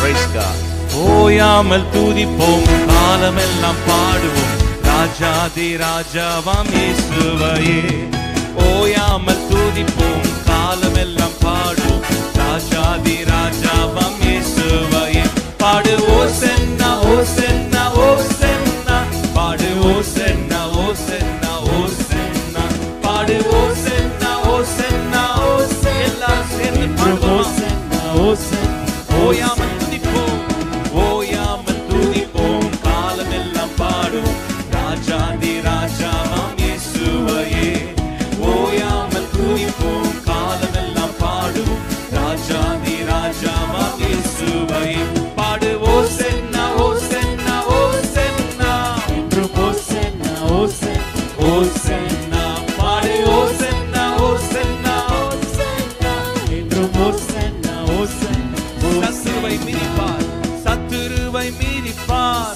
Praise God. ஓயாமல் துதிப்போம் காலமெல்லாம் பாடுவோம் ராஜாதி ராஜாவாம் இயேசுவையே ஓயாமல் துதிப்போம் காலமெல்லாம் பாடுவோம் ராஜாதி ராஜாவாம் இயேசுவையே பாடு ஓ சென்னா ஓ சென்னா ஓ சென்னா பாடு ஓ சென்னா ஓ சென்னா ஓ சென்னா பாடு ஓ சென்னா ஓ சென்னா ஓ சென்னா எல்லாரும் சேர்ந்து பாடுவோம் ஓயாமல் துதிப்போம் ஓயாமல் துதிப்போம் காலமெல்லாம் பாடுவோம் ராஜாதி ராஜாவாம் இயேசுவையே ஓயாமல் துதிப்போம் காலமெல்லாம் பாடுவோம் ராஜாதி ராஜாவாம் இயேசுவையே பாடு ஓ சென்னா ஓ சென்னா ஓ சென்னா ஓ சென்னா பாடு ஓ சென்னா ஓ சென்னா சத்துருவை மிதிப்பார் சத்துருவை மிதிப்பார்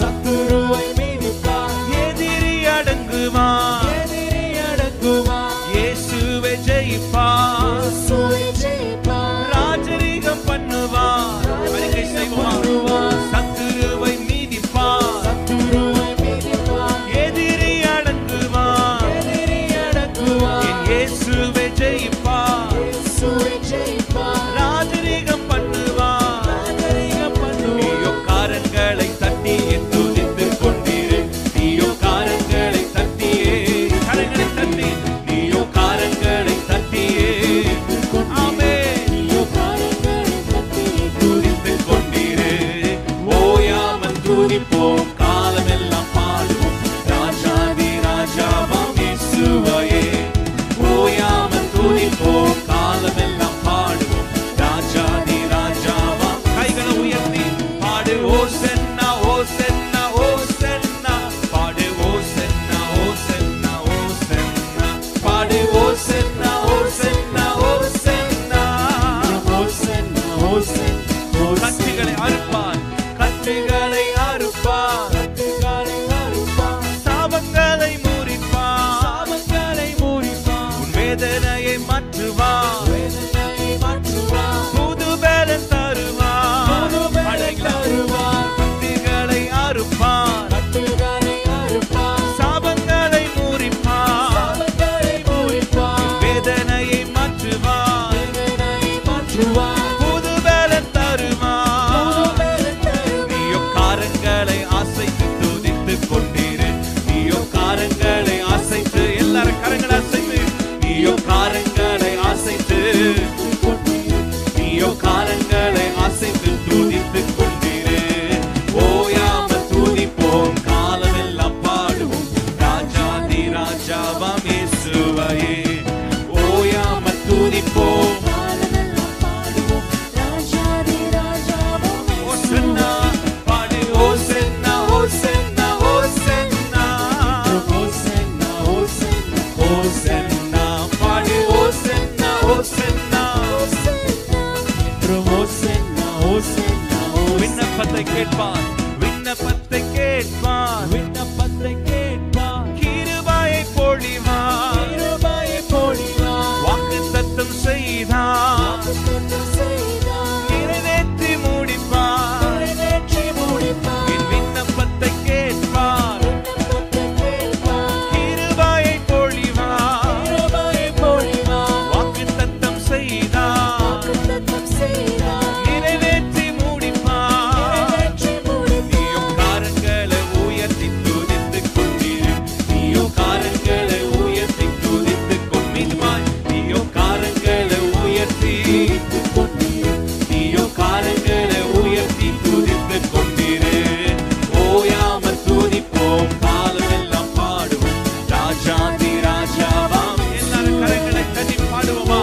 எதிரி அடங்குவார் இயேசுவை ஜெயிப்பார் ராஜரீகம் பண்ணுவார் அறிக்கை செய்வோமா சத்துருவை மிதிப்பார் எதிரி அடங்குவார் என் இயேசுவை ஜெயிப்பார் ராஜரீகம் பண்ணுவார் நீயோ காரங்களை தட்டியே துதித்துக் கொண்டிரு நீயோ காரங்களை தட்டியே கரங்களை தட்டி நீயோ காரங்களை தட்டியே ஆமே துதித்துக் கொண்டிரு ஓயாமல் துதிப்போம் காலமெல்லாம் பாடுவோம் ராஜாதி ராஜாவாம் இயேசுவையே ஓயாமல் துதிப்போம் காலமெல்லாம் பாடுவோம் ராஜாதி ராஜாவாம் கைகளை உயர்த்தி பாடு ஓ சென்னா ஓ சென்னா ஓ சென்னா பாடு ஓ சென்னா ஓ சென்னா ஓ சென்னா பாடு ஓ சென்னா ஓ சென்னா ஓ சென்னா கட்டுகளை அறுப்பார் கட்டுகளை அறுப்பார் சாபங்களை முறிப்பார் உன் வேதனையை மாற்றுவார் புது பேலன் தருவார் கட்டுகளை அறுப்பார் சாபங்களை முறிப்பார் வேதனையை மாற்றுவார் புது பேலன் தருவார் நீயோ காரங்களை அசைத்து துதித்துக் கொண்டிரு நீயோ காரங்களை அசைத்து எல்லாரும் கரங்களை அசைத்து நீயோ காரங்களை அசைத்து நீயோ காரங்களை அசைத்து துதித்துக் கொண்டிரு ஓயாமல் துதிப்போம் காலமெல்லாம் பாடுவோம் ராஜாதி ராஜாவாம் இயேசுவையே ஓயாமல் துதிப்போம் ஓசன்னா பாடு ஓசன்னா ஓசன்னா ஓசன்னா ஓசன்னா பாடு ஓசன்னா ஓசன்னா விண்ணப்பத்தை கேட்பார் விண்ணப்பத்தை கேட்பார் கிருபாயை பொழிவார் வாக்கு தத்தம் செய்தார் நிறைவேற்றி முடிப்பார் என் விண்ணப்பத்தை கேட்பார் கிருபாயை பொழிவார் வாக்கு தத்தம் செய்தார் நிறைவேற்றி முடிப்பார் நீயோ காரங்களை உயர்த்தி துதித்துக் கொண்டிரு நீயோ காரங்களை உயர்த்தி துதித்துக் கொண்டிருமாய் நீயோ காரங்களை உயர்த்தி நீயோ காரங்களை உயர்த்தி துதித்துக் கொண்டிரு ஓயாமல் துதிப்போம் காலமெல்லாம் பாடுவோம் ராஜாதி ராஜாவாம் எல்லாரும் கரங்களை தட்டி பாடுவோமா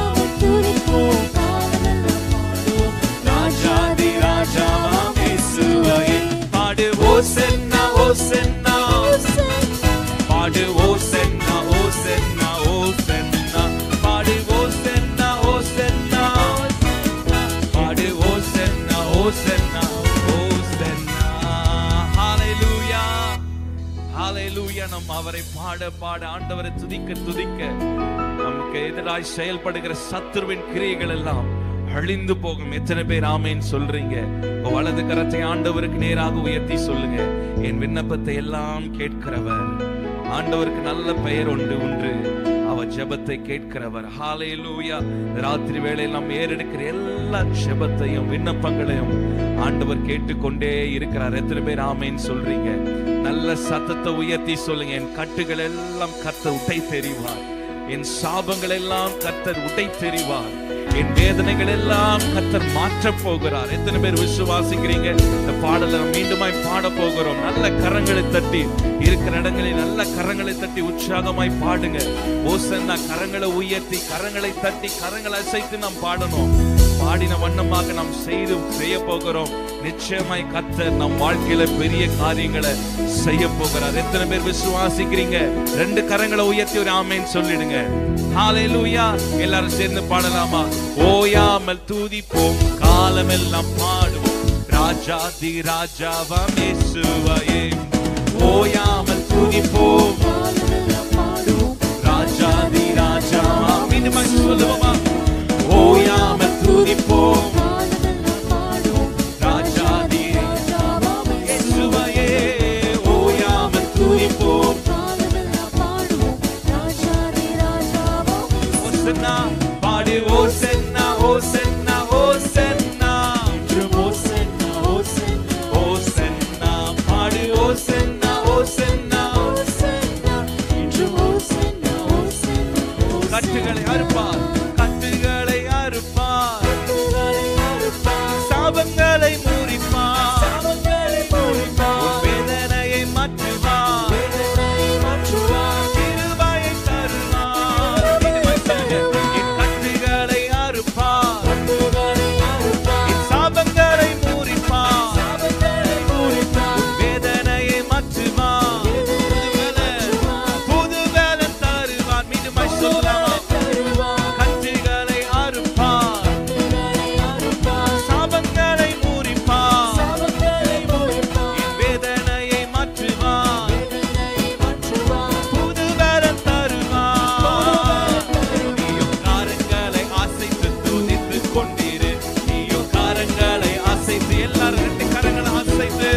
ராஜாதி ராஜாவாம் இயேசுவையே பாடு ஓ சென்னா ஓ சென்னா பாடு ஓ சென்னா ஓ சென்னா ஓ சென்னா பாடு ஓ சென்னா ஓ சென்னா பாடு ஓ சென்னா ஓ சென்னா ஓ சென்னா ஹalleluya ஹalleluya நம் அவரை பாட பாட ஆண்டவரை துதிக்க துதிக்க நமக்கு எதிராய் செயல்படுகிற சத்துருவின் கிரியைகள் எல்லாம் அழிந்து போகும் எத்தனை பேர் ஆமேன்னு சொல்றீங்க உங்க வலது கரத்தை ஆண்டவருக்கு நேராக உயர்த்தி சொல்லுங்க என் விண்ணப்பத்தை எல்லாம் கேட்கிறவர் ஆண்டவருக்கு நல்ல பெயர் உண்டு உண்டு அவர் ஜெபத்தை கேட்கிறவர் ஹalleluya ராத்திரி வேளையில் நாம் ஏறெடுக்கிற எல்லா ஜெபத்தையும் விண்ணப்பங்களையும் ஆண்டவர் கேட்டுக்கொண்டே இருக்கிறார் எத்தனை பேர் ஆமேன்னு சொல்றீங்க நல்ல சத்தத்தை உயர்த்தி சொல்லுங்க என் கட்டுகள் எல்லாம் கத்த உடை தெரிவார் என் சாபங்கள் எல்லாம் கத்தர் உடை தெரிவார் என் வேதனைகள் எல்லாம் கத்தர் மாற்ற போகிறார் எத்தனை பேர் விசுவாசிக்கிறீங்க இந்த பாடலை நாம் மீண்டுமாய் பாட போகிறோம் நல்ல கரங்களை தட்டி இருக்கிற இடங்களில் நல்ல கரங்களை தட்டி உற்சாகமாய் பாடுங்க ஓசன்னா கரங்களை உயர்த்தி கரங்களை தட்டி கரங்களை அசைத்து நாம் பாடணும் பாடின வண்ணமாக நாம் செய்து செய்ய போகிறோம் நிச்சயமாய் கத்தர் நம் வாழ்க்கையில பெரிய காரியங்களை செய்ய போகிறார் எத்தனை பேர் விசுவாசிக்கிறீங்க ரெண்டு கரங்களை உயர்த்தி ஒரு ஆமேன்னு சொல்லிடுங்க ஹalleluya எல்லாரும் சேர்ந்து பாடலாமா ஓயாமல் துதிப்போம் காலமெல்லாம் பாடுவோம் ராஜாதி ராஜாவாம் இயேசுவையே ஓயாமல் துதிப்போம் ராஜாதி ராஜாவாம் மீண்டும் சொல்லுவோமா ஓயாமல் துதிப்போம் ராஜாதி இயேசுவையே ஓயாமல் துதிப்போம் ஓசன்னா பாடு ஓசன்னா ஓசன்னா ஓசன்னா ஓசன்னா பாடு ஓசன்னா ஓசன்னா கட்டுகளை அறுப்பார் கட்டுகளை அறுப்பார் சாபங்களை முறிப்பார் உன் வேதனையை மாற்றுவார் கிருபையை தருவார் இனிமை சொல்லுங்க. என் கட்டுகளை அறுப்பார் என் சாபங்களை முறிப்பார் உன் வேதனையை மாற்றுவார் புது வேலன் தருவார் மீண்டுமாய் சொல்லலாமா கட்டுகளை அறுப்பார் சாபங்களை முறிப்பார் என் வேதனையை மாற்றுவார் புது வேலன் தருவார் நீயோ காரங்களை அசைத்து துதித்துக் கொண்டிரு நீயோ காரங்களை அசைத்து எல்லாரும் ரெண்டு கரங்களை அசைத்து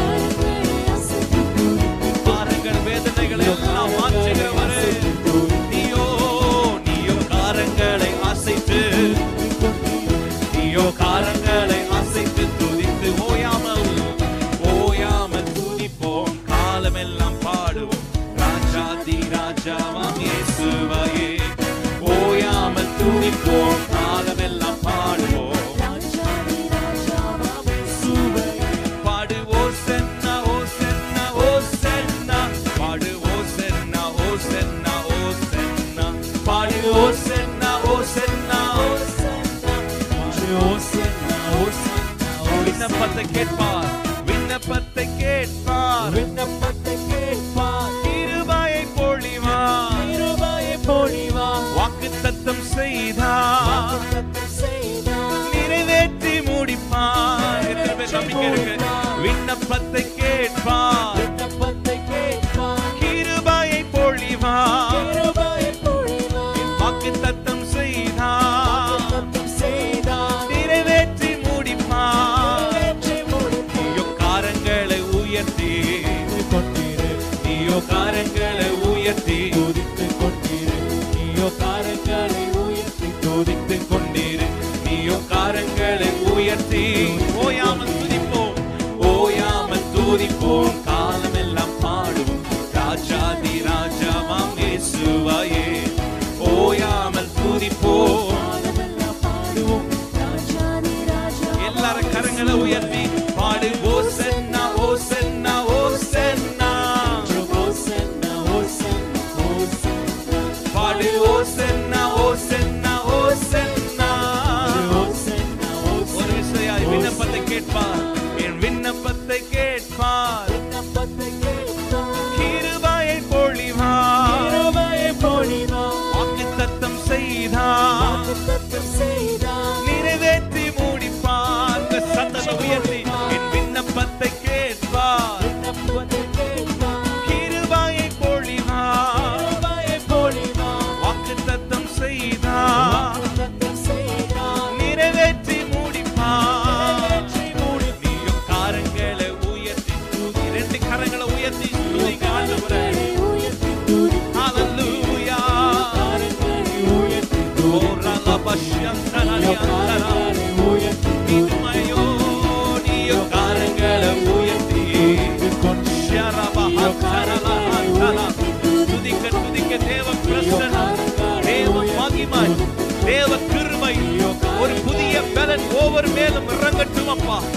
பாருங்கள் வேதனைகளை எல்லாம் மாற்றுகிறவரே நீயோ நீயோ காரங்களை அசைத்து நீயோ காரங்களை அசைத்து துதித்து ஓயாமல் ஓயாமல் துதிப்போம் காலமெல்லாம் பாடுவோம் ராஜாதி ராஜாவாம் இயேசுவையே ஓயாமல் துதிப்போம் காலமெல்லாம் பாடுவோம் பாடு ஓசன்னா ஓசன்னா ஓசன்னா பாடு ஓசன்னா ஓசன்னா ஓசன்னா பாடு ஓசன்னா ஓசன்னா விண்ணப்பத்தை கேட்பார் விண்ணப்பத்தை கேட்பார் கிருபையை பொழிவார் வாக்கு தத்தம் செய்தார் நிறைவேற்றி முடிப்பார் எத்தனை பேர் நம்பிக்கை இருக்கு விண்ணப்பத்தை கேட்பார் கிருபையை பொழிவார் வாக்கு தத்தம் செய்தார் நிறைவேற்றி முடிப்பார் நீயோ காரங்களை உயர்த்தி நீயோ காரங்களை உயர்த்தி துதித்துக் கொண்டிரு நீயோ காரங்களை உயர்த்தி ஓயாமல் துதிப்போம் ஓயாமல் துதிப்போம் காலமெல்லாம் பாடுவோம் ராஜாதி ராஜாவாம் இயேசுவையே ஓயாமல் துதிப்போம் எல்லாரும் கரங்களை உயர்த்தி பாடு ஓசன்னா ஓசன்னா ஓசன்னா பாடு ஓசன்னா ஓசன்னா ஓசன்னா ஒரு விசையாய் விண்ணப்பத்தை கேட்பார் என் விண்ணப்பத்தை கேட்பார் கிருபையை பொழிவார் வாக்கு தத்தம் செய்தார் நிறைவேற்றி முடிப்பார் இந்த சத்தத்தை உயர்த்தி என் விண்ணப்பத்தை கேட்பார் கிருபையை பொழிவார் வாக்கு தத்தம் செய்தார் நிறைவே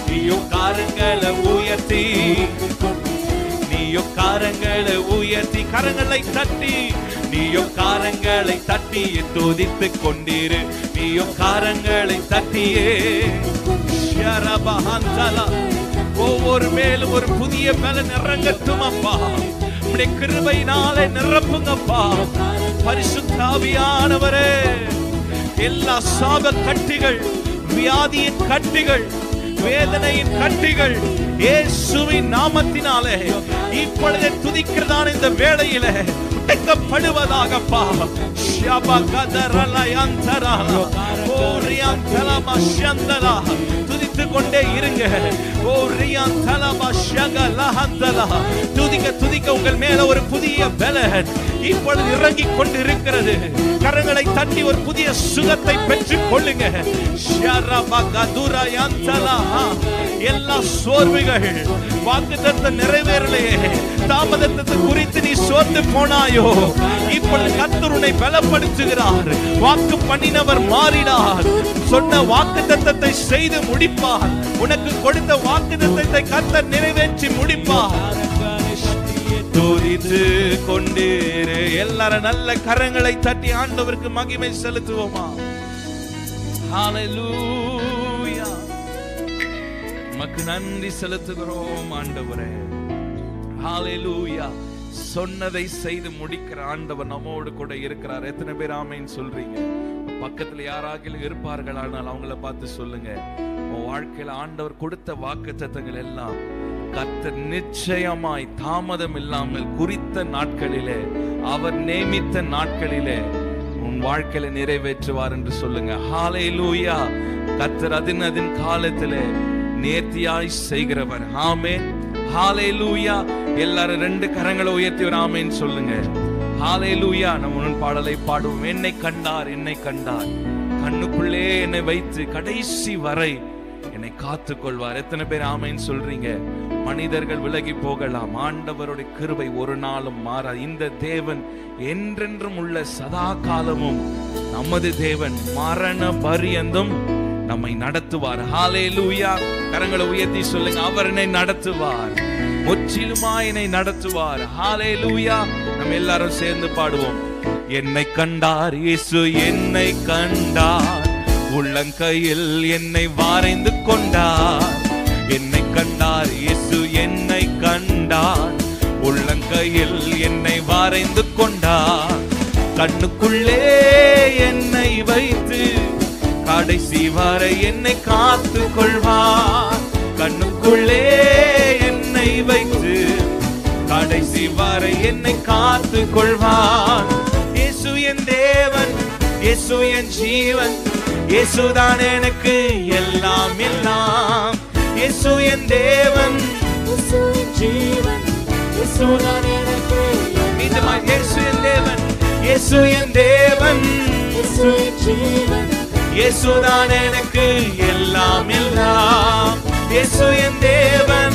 நீயோ காரங்களை உயர்த்தி நீயோ காரங்களை உயர்த்தி கரங்களை தட்டி நீயோ காரங்களை தட்டி துதித்து கொண்டிரு நீயோ காரங்களை தட்டியே ஷரபஹந்தலா. ஒவ்வொரு மேலும் ஒரு புதிய பலன் இறங்கட்டும் அப்பா உடைய கிருபையினாலே நிரப்புங்கப்பா பரிசுத்தாவியானவரே எல்லா சாப கட்டிகள் வியாதியின் கட்டிகள் வேதனையின் கட்டிகள் இயேசுவின் நாமத்தினாலே இப்பொழுதே துதிக்கிறதான இந்த வேளையில உடைக்கப்படுவதாகப்பா ஷபகதரலயந்தரா, ஓரியந்தலமஷ்யந்தலா. துதித்துக் கொண்டே இருங்க ஓ ரியாந்தலமஷ்யகலஹந்தலா. துதிக்க துதிக்க உங்கள் மேல ஒரு புதிய பலன் இப்பொழுது இறங்கிக் கொண்டிருக்கிறது கரங்களை தட்டி ஒரு புதிய சுகத்தை பெற்றுக் கொள்ளுங்க ஷரபகதுரயந்தலா. எல்லா சோர்வுகள் வாக்குத்தத்த நிறைவேறலையே தாமதத்தை குறித்து நீ சோர்ந்து போனாயோ இப்பொழுது கர்த்தர் உன்னை பலப்படுத்துகிறார் வாக்கு பண்ணினவர் மாறினார் சொன்ன வாக்கு தத்தத்தை செய்து முடிப்பார் உனக்கு கொடுத்த வாக்கு தத்தத்தை கர்த்தர் நிறைவேற்றி முடிப்பார் துதித்து கொண்டிரு எல்லாரும் நல்ல கரங்களை தட்டி ஆண்டவருக்கு மகிமை செலுத்துவோமா ஹalleluya உமக்கு நன்றி செலுத்துகிறோம் ஆண்டவரே ஹalleluya சொன்னதை செய்து முடிக்கிற ஆண்டவர் நம்மோடு கூட இருக்கிறார் எத்தனை பேர் ஆமைன்னு சொல்றீங்க பக்கத்துல யாராகிலும் இருப்பார்கள் ஆனால் அவங்கள பார்த்து சொல்லுங்க உன் வாழ்க்கையில ஆண்டவர் கொடுத்த வாக்கு எல்லாம் கர்த்தர் நிச்சயமாய் தாமதம் இல்லாமல் குறித்த நாட்களிலே அவர் நியமித்த நாட்களிலே உன் வாழ்க்கையில நிறைவேற்றுவார் என்று சொல்லுங்க ஹalleluya கர்த்தர் அதின் அதின் காலத்திலே நேர்த்தியாய் செய்கிறவர் ஆமென் ஹalleluya எல்லாரும் ரெண்டு கரங்களை உயர்த்தி ஒரு ஆமென் சொல்லுங்க ஹalleluya நம்ம முன் பாடலை பாடுவோம் என்னை கண்டார் என்னை கண்டார் கண்ணுக்குள்ளே என்னை வைத்து கடைசி வரை என்னை காத்துக் கொள்வார் எத்தனை பேர் ஆமைன்னு சொல்றீங்க மனிதர்கள் விலகி போகலாம் ஆண்டவருடைய கிருபை ஒரு நாளும் மாறா இந்த தேவன் என்றென்றும் உள்ள சதா காலமும் நமது தேவன் மரண பரியந்தும் நம்மை நடத்துவார் ஹalleluya கரங்களை உயர்த்தி சொல்லுங்க அவர் என்னை நடத்துவார் முற்றிலுமா என்னை நடத்துவார் ஹalleluya நம்ம எல்லாரும் சேர்ந்து பாடுவோம் என்னை கண்டார் இயேசு என்னை கண்டார் உள்ளங்கையில் என்னை வாரைந்து கொண்டார் என்னை கண்டார் இயேசு என்னை கண்டார் உள்ளங்கையில் என்னை வாரைந்து கொண்டார் கண்ணுக்குள்ளே என்னை வைத்து கடைசி வரை என்னை காத்து கொள்வார் கண்ணுக்குள்ளே என்னை வைத்து கடைசி வரை என்னை காத்து கொள்வார் இயேசு என் தேவன் இயேசு என் ஜீவன் இயேசுதான் எனக்கு எல்லாம் எல்லாம் இயேசு என் தேவன் மீண்டுமாய் இயேசு என் தேவன் இயேசு என் தேவன் இயேசுதான் எனக்கு எல்லாம் எல்லாம் இயேசு என் தேவன்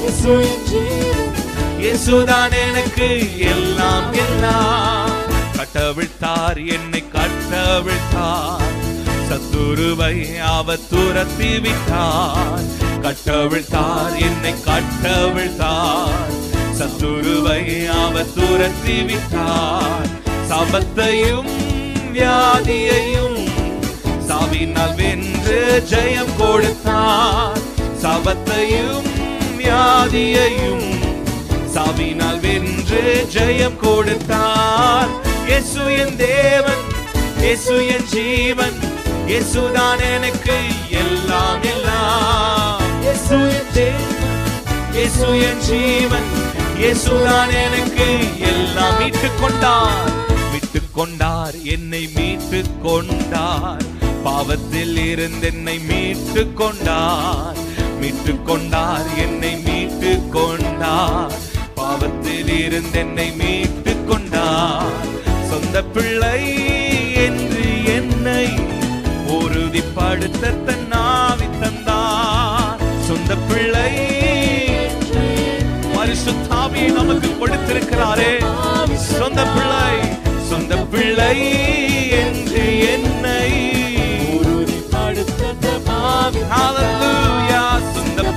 இயேசுதான் எனக்கு எல்லாம் எல்லாம் கட்டவிழ்த்தார் என்னை கட்டவிழ்த்தார் சத்துருவை அவர் துரத்தி விட்டார் கட்டவிழ்த்தார் என்னை கட்டவிழ்த்தார் சத்துருவை அவர் துரத்தி விட்டார் சபத்தையும் வியாதியையும் சாவினால் வென்று ஜெயம் கொடுத்தார் சபத்தையும் வியாதியையும் சாவினால் வென்று ஜெயம் கொடுத்தார் இயேசு என் தேவன் இயேசு என் ஜீவன் இயேசுதான் எனக்கு எல்லாம் எல்லாம் இயேசு என் தேவன் இயேசு என் ஜீவன் இயேசுதான் எனக்கு எல்லாம் மீட்டுக் கொண்டார் மீட்டுக் கொண்டார் என்னை மீட்டுக் கொண்டார் பாவத்தில் இருந்து என்னை மீட்டுக் கொண்டார் மீட்டுக் கொண்டார் என்னை மீட்டுக் கொண்டார் பாவத்தில் இருந்து என்னை மீட்டுக் கொண்டார் சொந்த பிள்ளை என்று என்னை உறுதிப்படுத்த தன்னாவி தந்தார் சொந்த பிள்ளை பரிசுத்தாவி நமக்கு கொடுத்திருக்கிறாரே சொந்த பிள்ளை சொந்த பிள்ளை என்று என்னை ஹalleluya சொந்த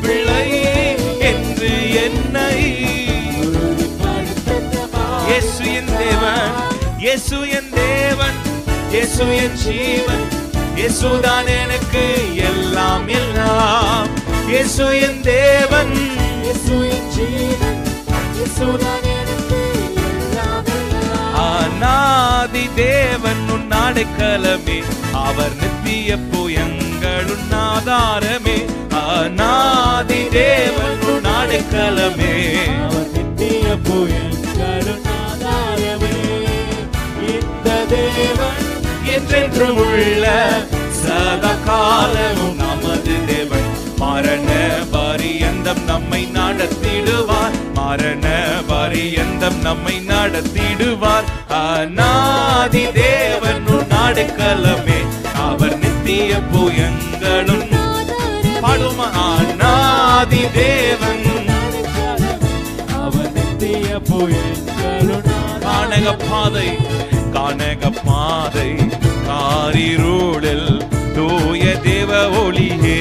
இயேசு என் தேவன் இயேசு என் ஜீவன் இயேசுதான் எனக்கு எல்லாம் எல்லாம் இயேசு என் தேவன் இயேசுவின் ஜீவன் இயேசுதான் எனக்கு எல்லாம் எல்லாம். அநாதி தேவன் உன் அடைக்கலமே அவர் நித்திய புயங்களுன் ஆதாரமே அநாதி தேவன் உன் அடைக்கலமே அவர் நித்திய புயங்களும் ஆதாரமே. இந்த தேவன் என்றென்றும் உள்ள சதா காலமும் நமது தேவன் மரண பரியந்தம் நம்மை நடத்திடுவார் மரண பரியந்தம் நம்மை நடத்திடுவார் அநாதி தேவன் உன் அடைக்கலமே அவர் நித்திய புயங்களும் பாடுமா அநாதி தேவன் அவர் நித்திய புயங்களும் கானக பாதை கானக பாதை காரிருளில் தூய தேவ ஒளியே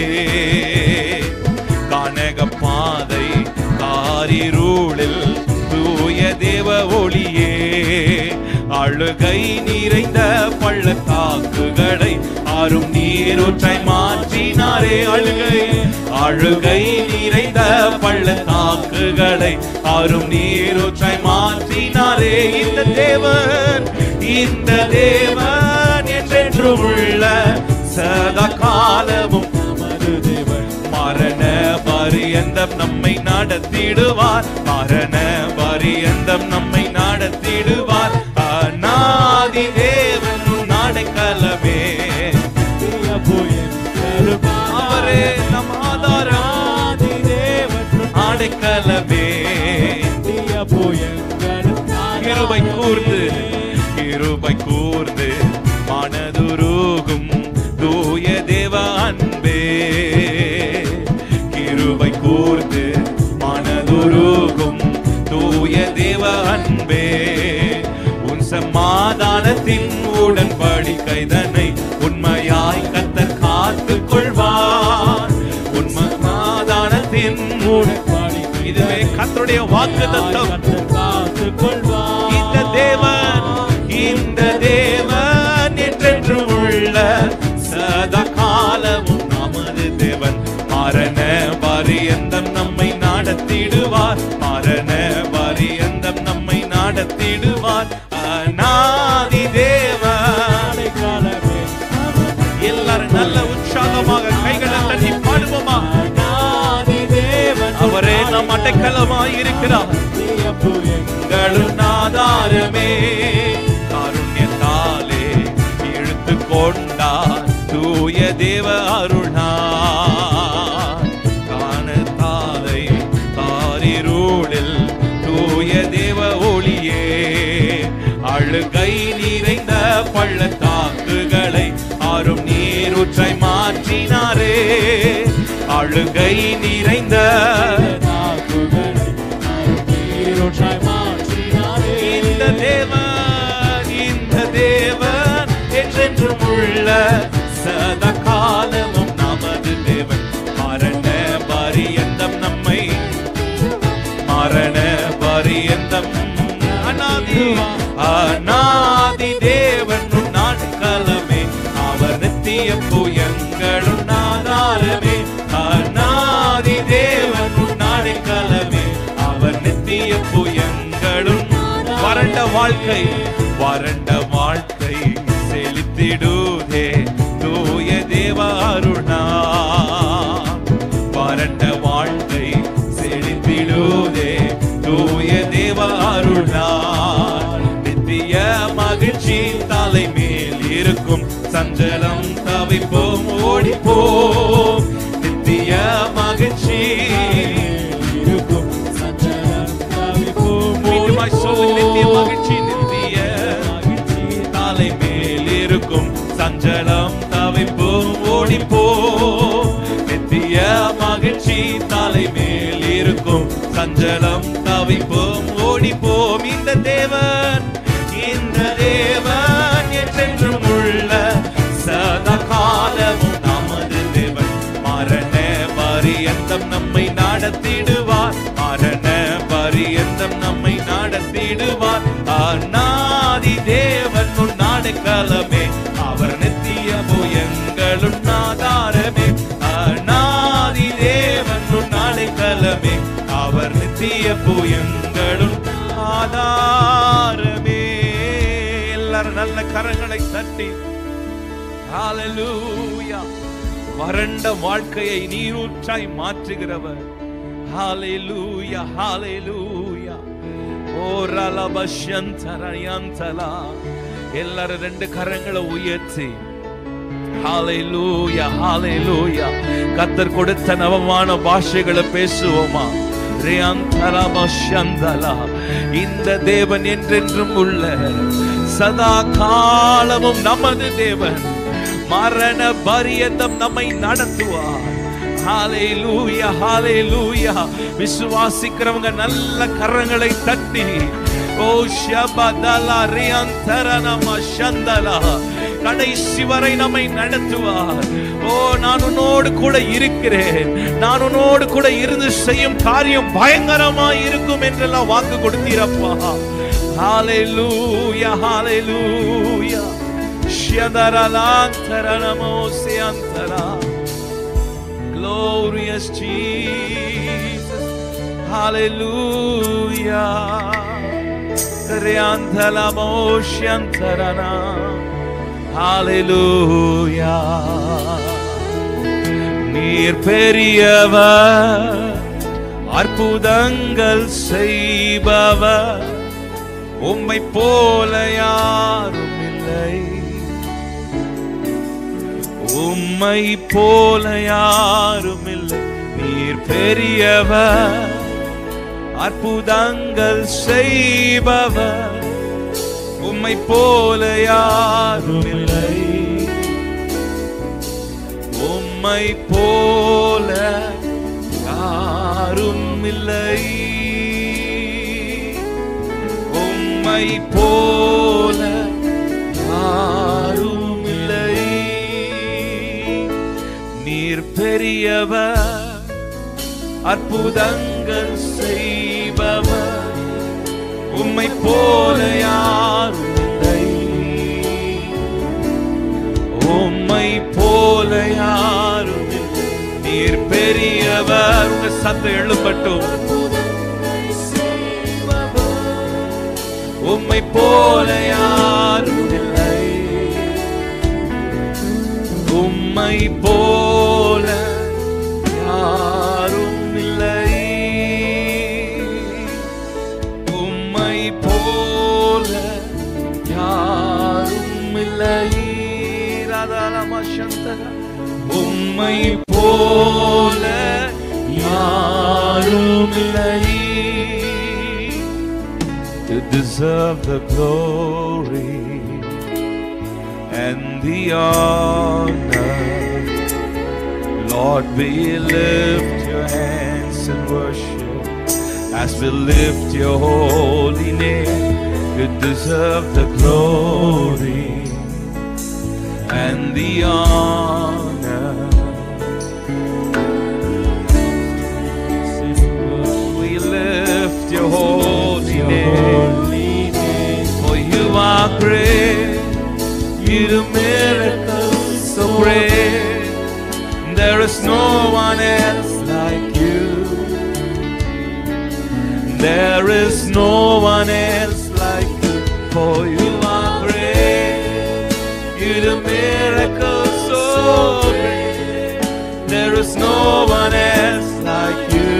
கானக பாதை காரிருளில் தூய தேவ ஒளியே அழுகை நிறைந்த பள்ளத்தாக்குகளை ஆறும் நீரூற்றை மாற்றினாரே அழுகை அழுகை நிறைந்த பள்ளத்தாக்குகளை ஆறும் நீரூற்றை மாற்றினாரே இந்த தேவன் இந்த தேவன் என்றென்று உள்ள சதா காலமும் நமது தேவன் மரண பரியந்தம் நம்மை நடத்திடுவார் மரண பரியந்தம் நம்மை நடத்திடுவார் அநாதி தேவன் உன் அடைக்கலமே நித்திய புயங்களும் அவரே நம் ஆதாரம் ஆதி தேவன் அடைக்கலமே நித்திய புயங்களும் கிருபை கூர்ந்து கிருபை கூர்ந்து மனதுருகும் தூய தேவ அன்பே கிருபை கூர்ந்து மனதுருகும் தூய தேவ அன்பே உன் சமாதானத்தின் உடன்படிக்கைதனை உண்மையாய் கத்தர் காத்துக் கொள்வார் உன் சமாதானத்தின் உடன்படி இதுவே கத்தருடைய வாக்கு தத்தம் காத்துக் கொள்வார் இந்த தேவன் இந்த தேவன் என்றென்று உள்ள சதா காலமும் நமது தேவன் மரண பரியந்தம் நம்மை நடத்திடுவார் மரண பரியந்தம் நம்மை நடத்திடுவார் அநாதி தேவன் காலமே அவர் எல்லாரும் நல்ல உற்சாகமாக கைகளை தட்டி பாடுவோமா ஆதி தேவன் அவரே நம் அடைக்கலமாய் இருக்கிறார் நித்திய புயங்களும் எங்களும் ஆதாரமே காருண்யத்தாலே இழுத்து கொண்டார் தூய தேவ அருணா காணத்தாலை காரிருளில் தூய தேவ ஒளியே அழுகை நிறைந்த பள்ளத்தாக்குகளை ஆறும் நீரூற்றை மாற்றினாரே அழுகை நிறைந்த நாக்குகளை அவர் நீரூற்றாய் மாற்றினாரே. இந்த தேவன் இந்த தேவன் என்றென்றும் உள்ள சதா காலமும் நமது தேவன் மரண பரியந்தம் நம்மை மரண பரியந்தம் அநாதி அநாதி தேவன் உன் நாட்களமே அவர் நித்திய புயங்களும் ஆதாரமே அநாதி தேவன் உன் நாட்களமே அவர் நித்திய புயங்களும் வறண்ட வாழ்க்கை வறண்ட வாழ்க்கை செலுத்திடுதே தூய தேவ அருணா வறண்ட வாழ்க்கை செழித்திடுதே தூய தேவ அருளா நித்திய மகிழ்ச்சி தலை மேல் இருக்கும் சஞ்சலம் தவிப்போம் ஓடிப்போம் நித்திய மகிழ்ச்சி இருக்கும் சஞ்சலம் தவிப்போம் மீண்டுமாய் சொல்லு நித்திய மகிழ்ச்சி நித்திய மகிழ்ச்சி தலை மேல் இருக்கும் சஞ்சலம் தவிப்போம் ஓடிப்போம் நித்திய மகிழ்ச்சி தலை மேல் இருக்கும் சஞ்சலம் தவிப்போம் ஓடிப்போம் இந்த தேவன் இந்த தேவன் என்றென்றும் உள்ள சதா காலமும் நமது தேவன் மரண பரியந்தம் நம்மை நடத்திடுவார் மரண பரியந்தம் நம்மை நடத்திடுவார் அநாதி தேவன் அடைக்கலமே அவர் நித்திய புயங்களும் ஆதாரமே அநாதி தேவன் உன் அடைக்கலமே அவர் நித்திய புயங்களும் ஆதாரமே எல்லாரும் நல்ல கரங்களை தட்டி ஹalleluya வறண்ட வாழ்க்கையை நீரூற்றாய் மாற்றுகிறவர் ஹalleluya ஹalleluya ஓ ரலபஷந்தரயந்தலா எல்லாரும் ரெண்டு கரங்களை உயர்த்தி ஹalleluya ஹalleluya கர்த்தர் கொடுத்த நவமான பாஷைகளை பேசுவோமா ரியாந்தரபஷந்தலா இந்த தேவன் என்றென்றும் உள்ள சதா காலமும் நமது தேவன் மரண பரியந்தம் நம்மை நடத்துவார் ஹalleluya ஹalleluya விசுவாசிக்கிறவங்க நல்ல கரங்களை தட்டி ஓ ஷபதலா ரியந்தரனம சந்தலா கடைசி வரை நம்மை நடத்துவார் ஓ நான் உன்னோடு கூட இருக்கிறேன் நான் உன்னோடு கூட இருந்து செய்யும் காரியம் பயங்கரமா இருக்கும் என்றெல்லாம் வாக்கு கொடுத்தீரப்பா ஹalleluya ஹalleluya Shadaralantaranamosiantara. Glorious Jesus. Hallelujah. Riantalamoshantarana. Hallelujah. நீர் பெரியவர் அற்புதங்கள் செய்பவர் உம்மை போல யாரும் இல்லை உம்மை போல யாரும் இல்லை நீர் பெரியவர் அற்புதங்கள் செய்பவர் உம்மை போல யாரும் இல்லை உம்மை போல யாரும் இல்லை உம்மை போல யாரும் இல்லை நீர் பெரியவர் அற்புதங்கள் செய்பவர் உம்மை போல யாரும் இல்லை உம்மை போல யாரும் இல்லை. நீர் பெரியவர் உங்க சத்தம் எழுப்பட்டும் உம்மை போல யாரும் இல்லை உம்மை போல யாரும் இல்லை உம்மை போல யாரும் இல்லை ராதாரமசந்தர உம்மை போல யாரும் இல்லை to deserve the glory and the honor. Lord, we lift your hands and worship as we lift your holy name. You deserve the glory and the honor. We lift your holy name. For you are great, you do miracles so great. There is no one else like you. There is no one else like you. For you are great, you do miracles so great. There is no one else like you.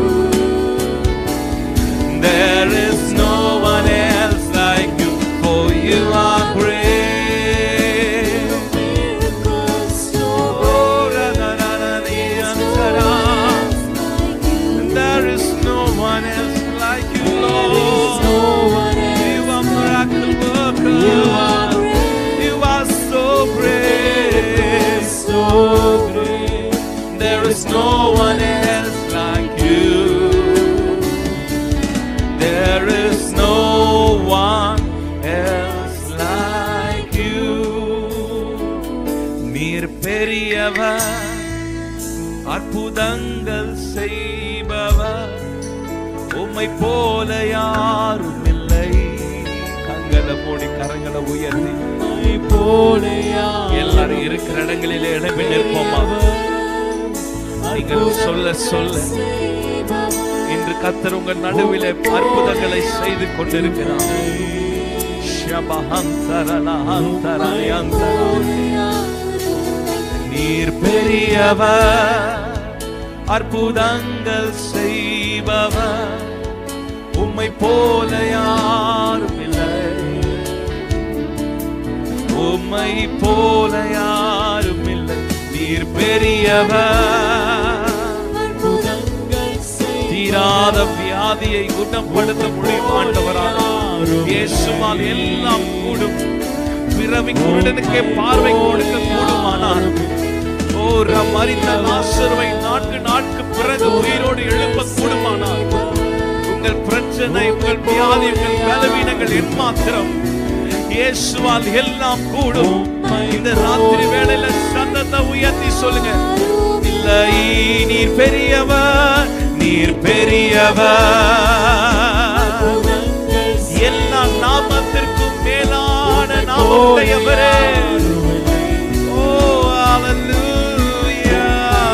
There is no one else like you, for you are great. Oh, ra, ra, ra, ra, dee, an, ta, ra. There is no one else like you, Lord. You are miracle worker. You are so great, so great. There is no one else like you. There is no one else like you. நீர் பெரியவர் அற்புதங்கள் செய்பவர் உம்மை போல யாரும் இல்லை கண்களை மூடி கரங்களை உயர்த்தி போலையா எல்லாரும் இருக்கிற இடங்களிலே எழுப்பி நிற்போமா நீங்கள் சொல்ல சொல்ல இன்று கத்தர் உங்கள் நடுவிலே அற்புதங்களை செய்து கொண்டிருக்கிறார் நீர் பெரியவர் அற்புதங்கள் செய்பவர் உம்மை போல யாரும் இல்லை உம்மை போல யாரும் இல்லை நீர் பெரியவர் தீராத வியாதியை குணப்படுத்த முடியும் ஆண்டவரால் இயேசுவால் எல்லாம் கூடும் பிறவி குருடனுக்கே பார்வை கொடுக்க கூடுமானால் ஓ மறித்த லாசருவை நான்கு நாட்கு பிறகு உயிரோடு எழுப்ப கூடுமானால் உங்கள் பிரச்சனை உங்கள் வியாதி உங்கள் பலவீனங்கள் என்மாத்திரம் இயேசுவால் எல்லாம் கூடும் இந்த ராத்திரி வேளையில சத்தத்தை உயர்த்தி சொல்லுங்க இல்லை நீர் பெரியவர் நீர் பெரியவர் எல்லா நாமத்திற்கும் மேலான நாமமுடையவரே ஓ ஹalleluya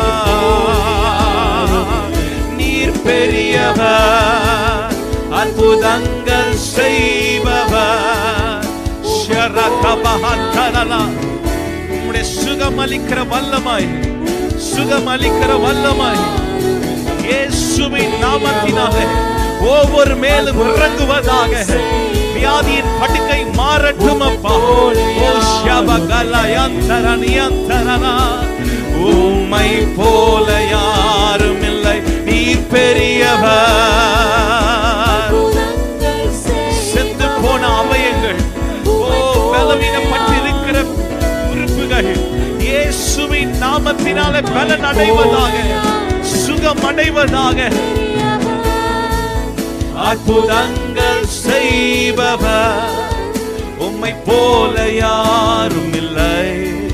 நீர் பெரியவர் அற்புதங்கள் செய்பவர் ஷரகபஹத்தலலா உம்முடைய சுகமளிக்கிற வல்லமாய் சுகமளிக்கிற வல்லமாய் இயேசுவின் நாமத்தினாலே ஒவ்வொரு மேலும் இறங்குவதாக வியாதியின் படுக்கை மாறட்டும் அப்பா ஓ ஷபகலயந்தரனியந்தரனா உம்மை போல யாரும் இல்லை நீ பெரியவர் செத்து போன அவயங்கள் ஓ பலவீனப்பட்டிருக்கிற உறுப்புகள் இயேசுவின் நாமத்தினாலே பலன் அடைவதாக சுகம் அடைவதாக அற்புதங்கள் செய்பவர் உம்மை போல யாரும் இல்லை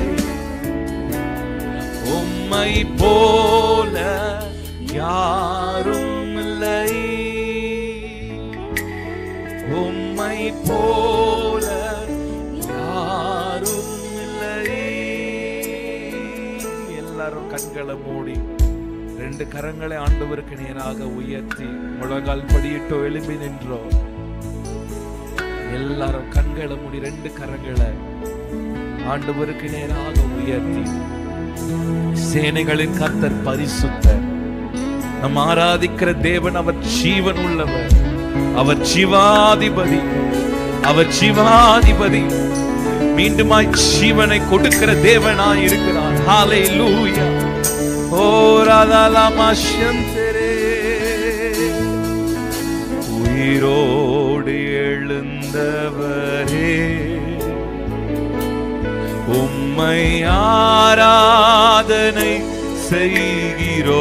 உம்மை போல யாரும் இல்லை உம்மை போல யாரும் இல்லை எல்லாரும் கண்களை மூடி ரெண்டு கரங்களை ஆண்டவருக்கு நேராக உயர்த்தி முழங்கால் படியிட்டோ எழுப்பி நின்றோ எல்லாரும் கண்களை மூடி ரெண்டு கரங்களை ஆண்டவருக்கு நேராக உயர்த்தி சேனைகளின் கர்த்தர் பரிசுத்தர் நம் ஆராதிக்கிற தேவன் அவர் ஜீவன் உள்ளவர் அவர் ஜீவாதிபதி அவர் ஜீவாதிபதி மீண்டுமாய் ஜீவனை கொடுக்கிற தேவனாய் இருக்கிறார் ஹாலே லூயா ஓ ராதாலாமா சந்தரே உயிரோடு எழுந்தவரே உம்மை ஆராதனை செய்கிறோ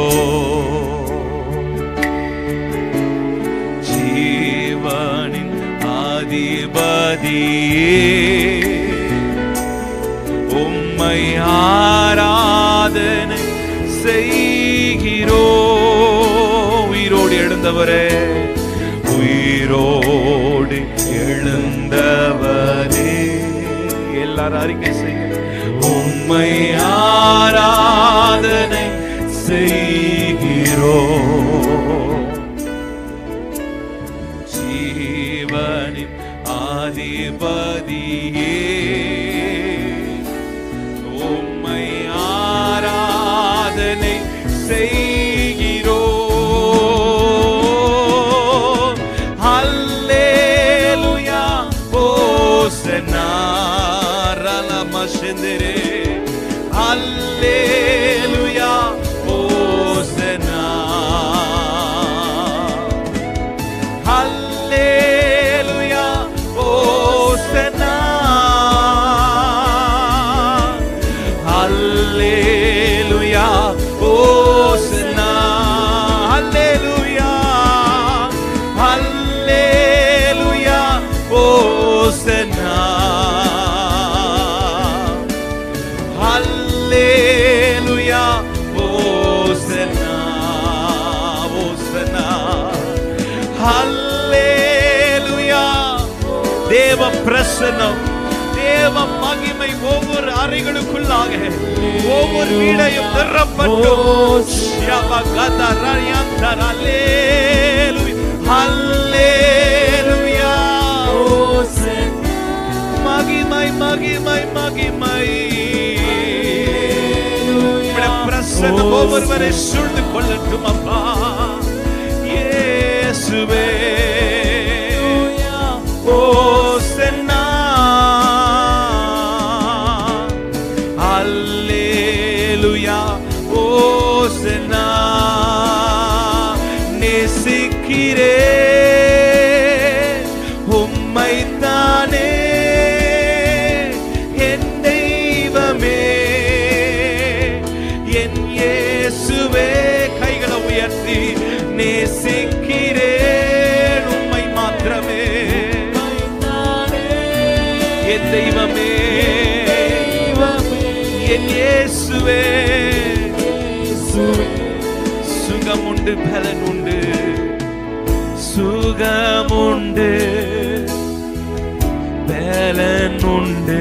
ஜீவனின் அதிபதியே உம்மை ஆராதனை செய்கிறோ உயிரோடு எழுந்தவரே உயிரோடு எழுந்தவரே எல்லாரும் அறிக்கை செய்ய உம்மை ஆராதனை செய்கிறோ ஜீவனின் ஆதிபதியே உம்மை ஆராதனை செய்கிறோ ஹல்லேலூயா ஓசனா ரலமஷந்திரே ஹல்லேலூயா ஓசனா ஹல்லேலூயா ஓசனா ஹல்லேலூயா ஓசனா ஹல்லேலூயா ஹல்லேலூயா ஓசனா ஹல்லேலூயா ஓசனா ஓசனா ஹல்லேலூயா தேவ பிரசன்னம் தேவ தேவ மகிமை ஒவ்வொரு அறைகளுக்குள்ளாக ஒவ்வொரு வீடையும் நிரப்பட்டும் ஷபகதரயந்தர அல்லேலூயா அல்லேலூயா மகிமை மகிமை மகிமை உம்முடைய பிரசன்னம் ஒவ்வொருவரை சூழ்ந்து கொள்ளட்டும் அப்பா இயேசுவே ஓ சென்னா அல்லேலூயா ஓ சென்னா நேசிக்கிறே உம்மை தானே என் தெய்வமே என் இயேசுவே கைகளை உயர்த்தி நேசிக்கிறேன் உம்மை மாத்திரமே என் தெய்வமே என் இயேசுவே சுகம் உண்டு பலன் உண்டு சுகம் உண்டு பலன் உண்டு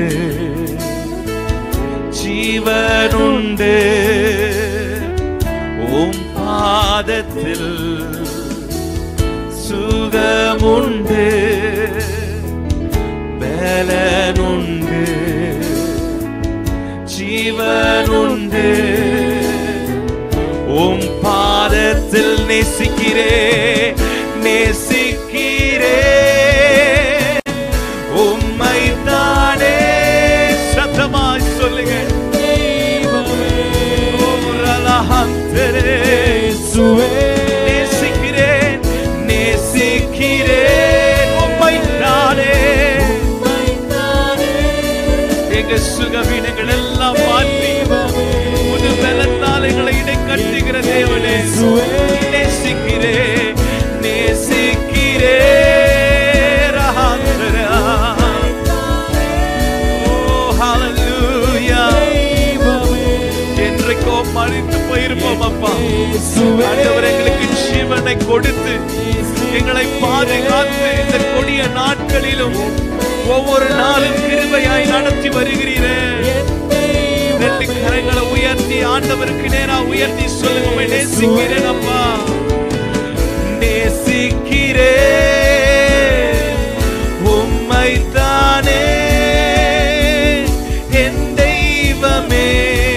ஜீவனுண்டு உம் பாதத்தில் சுகமுண்டு பலனுண்டு ஜீவனுண்டு உம் பாதத்தில் நேசிக்கிறே நேசிக்கிறே உம்மை தானே சத்தமாய் சொல்லுங்க ஓரலஹந்தரே. நேசிக்கிறேன் நேசிக்கிறேன் உம்மை தானே எங்க சுகவீனங்கள் எல்லாம் மாற்றி புது பலத்தாலைகளை இடை கட்டுகிற தேவனே நேசிக்கிறே நேசிக்கிறே ரஹாந்தரா. ஓ, hallelujah. என்றைக்கோ மறித்து போயிருப்போம் அப்பா ஆண்டவர் எங்களுக்கு ஜீவனை கொடுத்து எங்களை பாதுகாத்து இந்த கொடிய நாட்களிலும் ஒவ்வொரு நாளும் கிருபையாய் நடத்தி வருகிறீரே ரெண்டு கரங்களை உயர்த்தி ஆண்டவருக்கு நேரா உயர்த்தி சொல்லுங்க உம்மை நேசிக்கிறேன் அப்பா நேசிக்கிறேன் உம்மை தானே என் தெய்வமே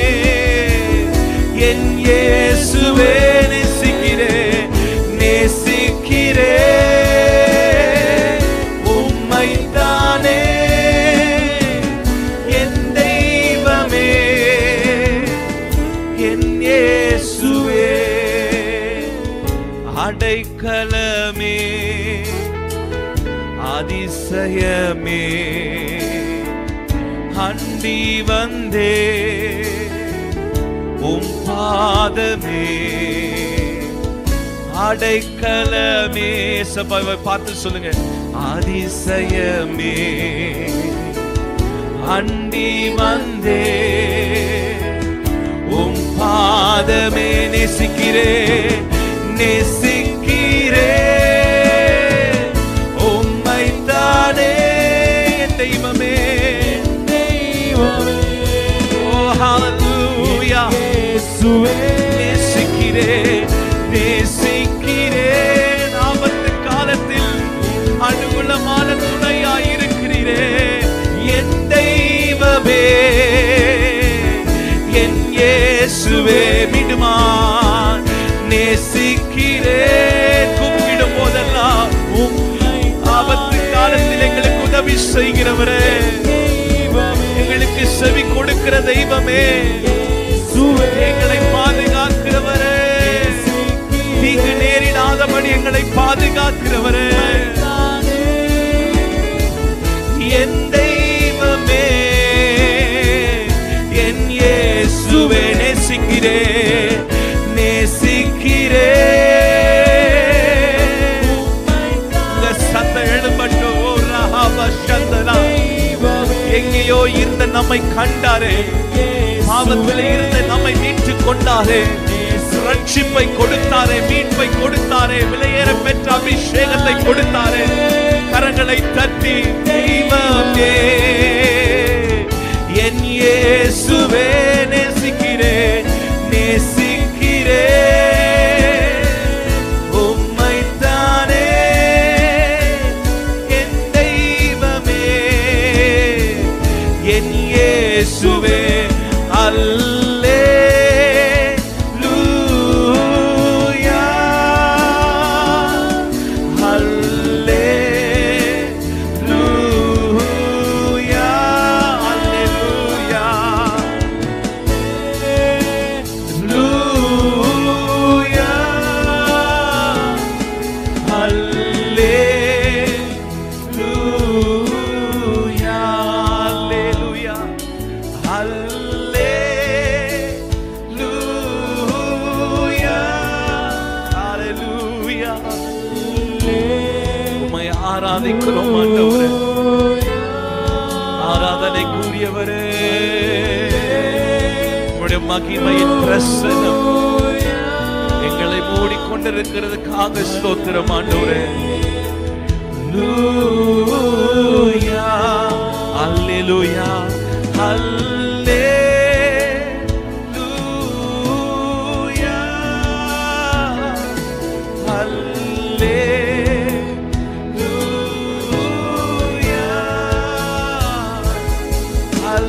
என் இயேசுவே நேசிக்கிறேன் நேசிக்கிறேன் உம்மை தானே என் தெய்வமே என் இயேசுவே அடைக்கலமே அதிசயமே அண்டி வந்தே உம் பாதமே அடைக்கலமே சபாவை பார்த்து சொல்லுங்க அதிசயமே அண்டி வந்தே உம் பாதமே நேசிக்கிறே நேசிக்கிறே உம்மை தானே என் தெய்வமே ஓ ஹalleluya நேசிக்கிறே நேசிக்கிறே ஆபத்து காலத்தில் அனுகூலமான துணையாய் இருக்கிறீரே என் தெய்வமே என் இயேசுவே மீண்டுமா நேசிக்கிறே கூப்பிடும் போதெல்லாம் ஆபத்து காலத்தில் எங்களுக்கு உதவி செய்கிறவரே எங்களுக்கு செவி கொடுக்கிற தெய்வமே எங்களை பாதுகாக்கிறவரே தீங்கு நேரிடாதபடி எங்களை பாதுகாக்கிறவரே என் தெய்வமே என் இயேசுவே நேசிக்கிறே நேசிக்கிறே இந்த சத்தம் எழும்பட்டும் ஓ ரஹாப சந்தனா எங்கேயோ இருந்த நம்மை கண்டாரே பாவத்தில் இருந்த நம்மை மீட்டு கொண்டாரே ரட்சிப்பை கொடுத்தாரே மீட்பை கொடுத்தாரே விலையேற பெற்ற அபிஷேகத்தை கொடுத்தாரே கரங்களை தட்டி தெய்வமே என் இயேசுவே நேசிக்கிறேன் நேசிக்கிறேன் உம்மைத்தானே என் தெய்வமே என் இயேசுவே அல்லேலூயா அல்லேலூயா அல்லேலூயா அல்லேலூயா அல்லேலூயா அல்லேலூயா அல்லேலூயா அல்லேலூயா உம்மை ஆராதிக்கிறோம் ஆண்டவரே ஆராதனை கூறியவரே உம்முடைய மகிமையின் பிரசனம் எங்களை மூடிக்கொண்டிருக்கிறதுக்காக ஸ்தோத்திரம் ஆண்டவரே Hallelujah, Hallelujah, Hallelujah, Hallelujah,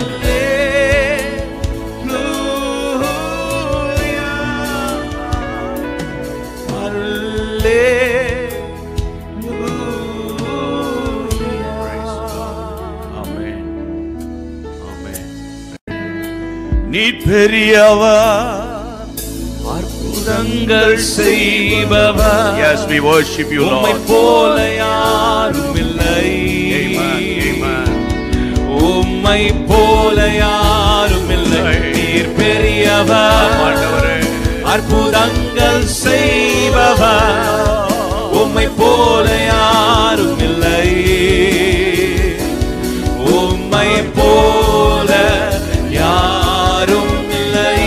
நீ பெரியவர் அற்புதங்கள் செய்பவர் Yes, we worship you, உம்மை Lord. போல யாரும் இல்லை Amen, amen. உம்மை போல யாரும் இல்லை நீர் பெரியவர் ஆண்டவரே. அற்புதங்கள் செய்பவர் உம்மை போல யாரும் இல்லை உம்மை போல யாரும் இல்லை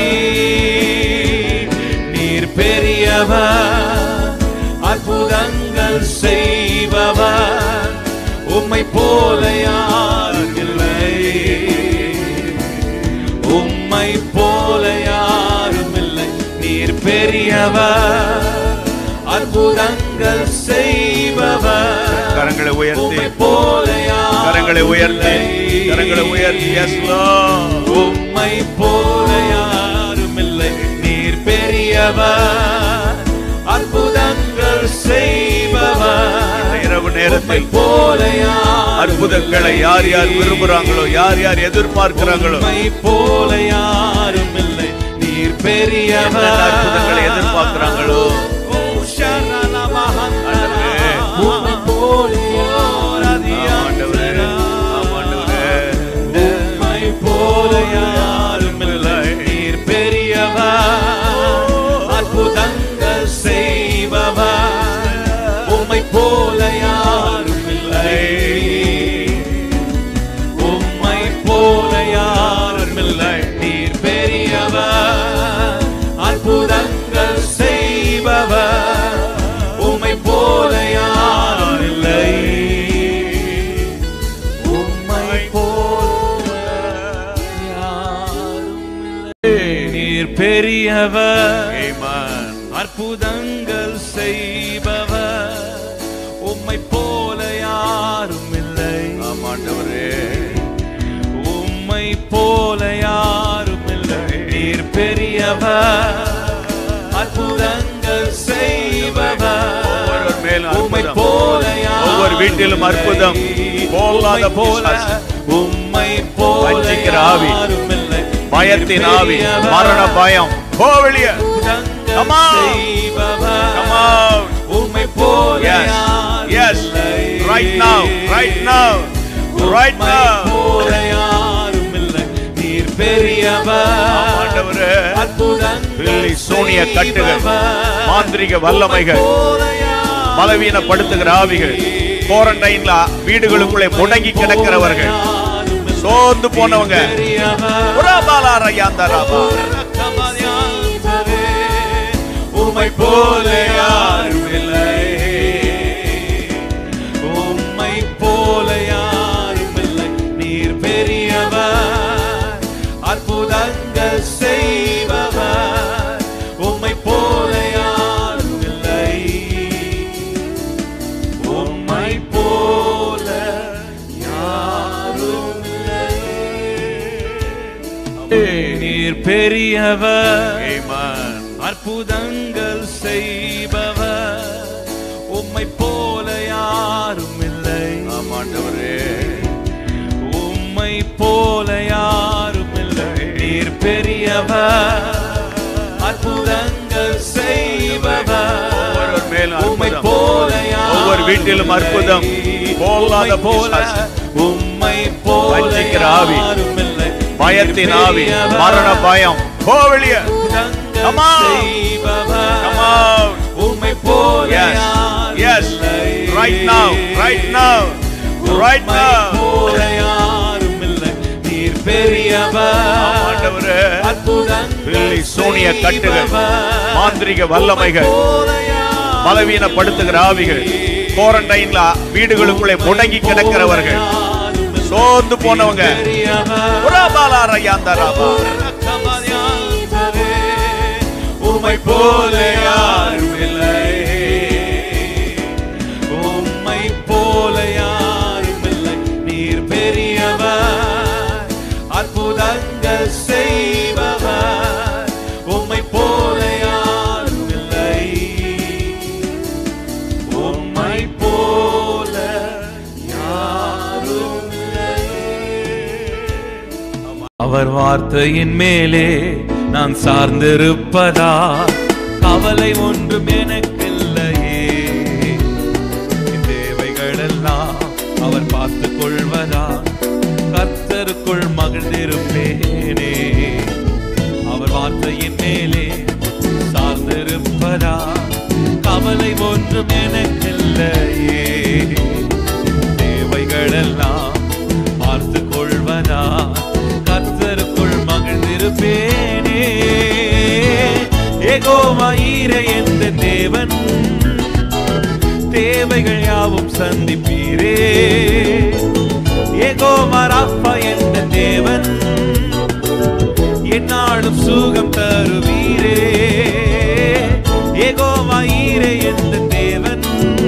நீர் பெரியவர் அற்புதங்கள் செய்பவர் உம்மை போல யாரும் இல்லை உம்மை போல யாரும் இல்லை நீர் பெரியவர் அற்புதங்கள் செய்பவர் கரங்களை உயர்த்தி. உம்மை போல யாரும் கரங்களை உயர்த்தி இல்லை. கரங்களை உயர்த்தி Yes, Lord. உம்மை போல யாரும் இல்லை நீர் பெரியவர் அற்புதங்கள் செய்பவர் இரவு உம்மை நேரத்தில் போல யாரும் அற்புதங்களை யார் யார் விரும்புறாங்களோ யார் யார் எதிர்பார்க்கிறாங்களோ உம்மை போல யாரும் இல்லை நீர் பெரியவர் என்னென்ன அற்புதங்களை எதிர்பார்க்கிறாங்களோ? ஓ ஷரண மகந்தரா. ஆண்டவரே. உம்மை போல ஆண்டவரே, ஆம் ஆண்டவரே. உம்மை போல யாரும் இல்லை நீர் பெரியவர் அற்புதங்கள் செய்பவர் உம்மை போல யாரும் இல்லை உம்மை போல யாரும் இல்லை நீர் பெரியவர் அற்புதங்கள் செய்பவர் உம்மை போல யாரும் இல்லை உம்மை போல யாரும் இல்லை நீர் பெரியவர் Amen. அற்புதங்கள் செய்பவர் உம்மை போல யாரும் இல்லை ஆம் ஆண்டவரே. உம்மை போல யாரும் இல்லை நீர் பெரியவர் அற்புதங்கள் செய்பவர் ஒவ்வொருவர் மேலும் உம்மை அற்புதம். போல யாரும் ஒவ்வொரு வீட்டிலும் அற்புதம். இல்லை. போலாத உம்மை போல பிசாசு. உம்மை போல வஞ்சிக்கிற ஆவி. யாரும் இல்லை பயத்தின் நீர் ஆவி பெரியவர். மரண பயம் போ வெளியே அற்புதங்கள் Come on. செய்பவர். Come on. உம்மை போல Yes. யாரும் Yes. இல்லை. Right now. Right now. Right உம்மை now. போல யாரும் இல்லை. நீர் பெரியவர். ஆண்டவரே. அற்புதங்கள் பில்லி, சூனிய கட்டுகள், செய்பவர். மாந்திரீக வல்லமைகள், உம்மை போல யாரும் பலவீனப்படுத்துகிற ஆவிகள் குவாரண்டைன்ல வீடுகளுக்குள்ளே முடங்கி கிடக்கிறவர்கள் யாரும் இல்லை. சோர்ந்து போனவங்க நீர் பெரியவர். உராபாலா ரயாந்தா ராபா. உம்மை போல யாரும் இல்லை உம்மை போல யாரும் இல்லை நீர் பெரியவர் போல யாரும் இல்லை நீர் பெரியவர் அற்புதங்கள் செய்பவர் ஒவ்வொருவர் மேலும் உம்மை அற்புதம். போல யாரும் ஒவ்வொரு வீட்டிலும் அற்புதம். இல்லை. போலாத உம்மை போல பிசாசு. உம்மை போல வஞ்சிக்கிற ஆவி. யாரும் இல்லை பயத்தின் நீர் ஆவி பெரியவர். மரண பயம் போ வெளியே அற்புதங்கள் Come on. செய்பவர். Come on. உம்மை போல Yes. யாரும் Yes. இல்லை. Right now. Right now. Right உம்மை now. போல யாரும் இல்லை. நீர் பெரியவர். ஆண்டவரே அற்புதங்கள் பில்லி சூனிய கட்டுகள் செய்பவர். மாந்திரிக வல்லமைகள் உம்மை போல யாரும் பலவீனப்படுத்துகிற ஆவிகள் குவாரண்டைன்ல வீடுகளுக்குள்ளே முடங்கி கிடக்கிறவர்கள் யாரும் இல்லை. சோர்ந்து போனவங்க நீர் பெரியவர். புறாபாலா ரயாந்தராபா. உம்மை போல யாரும் இல்லை உம்மை போல யாரும் இல்லை நீர் பெரியவர் அற்புதங்கள் செய்பவர் உம்மை போல யாரும் இல்லை உம்மை போல யாரும் இல்லை அவர் வார்த்தையின் மேலே நான் சார்ந்திருப்பதா கவலை ஒன்றும் எனக்கில்லையே என் தேவைகளெல்லாம் அவர் பார்த்துக் கொள்வதா கர்த்தருக்குள் மகிழ்ந்திருப்பேனே அவர் வார்த்தையின் மேலே சார்ந்திருப்பதா கவலை ஒன்றும் எனக்கில்லையே தேவைகளெல்லாம் பார்த்து கொள்வதா கர்த்தருக்குள் மகிழ்ந்திருப்பேனே ஏகோவாயிர எந்த தேவன் தேவைகள் யாவும் சந்திப்பீரே ஏகோவா ராப்பா எந்த தேவன் என்னாலும் சுகம் தருவீரே ஏகோவாயிரே எந்த தேவன்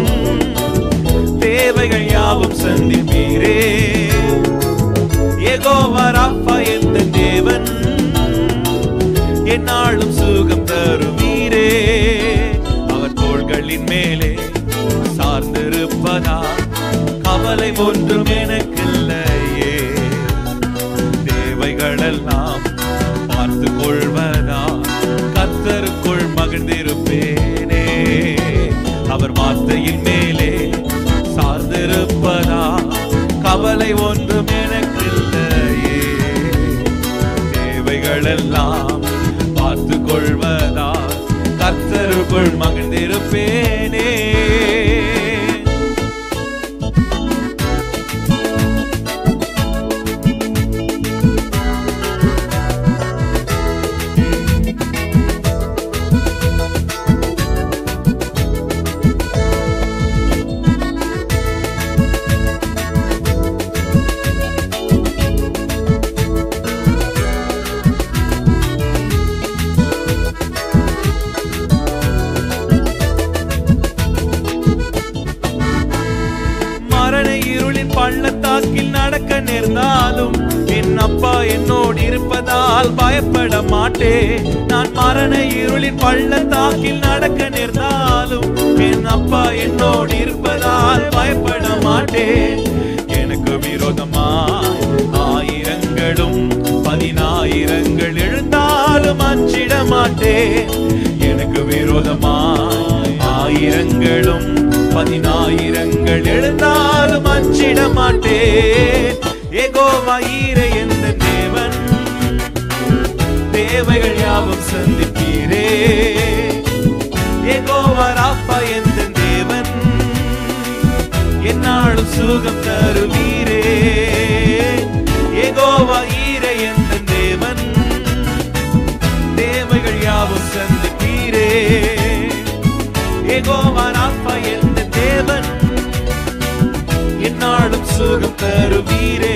தேவைகள் யாவும் சந்திப்பீரே ஏகோவா ராப்பா எந்த தேவன் என்னாலும் சுகம் தருவீரே அவர் தோள்களின் மேலே சார்ந்திருப்பதா கவலை ஒன்றும் எனக்கில்லையே தேவைகளெல்லாம் பார்த்து கொள்வதா கத்தருக்குள் மகிழ்ந்திருப்பேனே அவர் வார்த்தையின் மேலே சார்ந்திருப்பதா கவலை ஒன்றும் எனக்கில்லையே தேவைகளெல்லாம் பார்த்து கொள்வதா கர்த்தருக்குள் மகிழ்ந்திருப்பேனே மரண இருளின் பள்ளத்தாக்கில் நடக்க நேர்ந்தாலும் என் அப்பா என்னோடு இருப்பதால் பயப்பட மாட்டேன் நான் மரண இருளின் பள்ளத்தாக்கில் நடக்க நேர்ந்தாலும் என் அப்பா என்னோடு இருப்பதால் பயப்பட மாட்டேன் எனக்கு விரோதமாய் ஆயிரங்களும் பதினாயிரங்கள் எழுந்தாலும் அஞ்சிட மாட்டேன் எனக்கு விரோதமாய் ஆயிரங்களும் பதினாயிரங்கள் எழுந்தாலும் அஞ்சிட மாட்டேன் ஏகோவாயிர எந்த தேவன் தேவைகள் யாவும் சந்திப்பீரே ஏகோவா ராப்பா எந்த தேவன் என்னாலும் சுகம் தருவீரே ஏகோவா ஈர எந்த தேவன் தேவைகள் யாவும் சந்திப்பீரே ஏகோவா ராப்பா எந்த தேவன் என்னாலும் சுகம் தருவீரே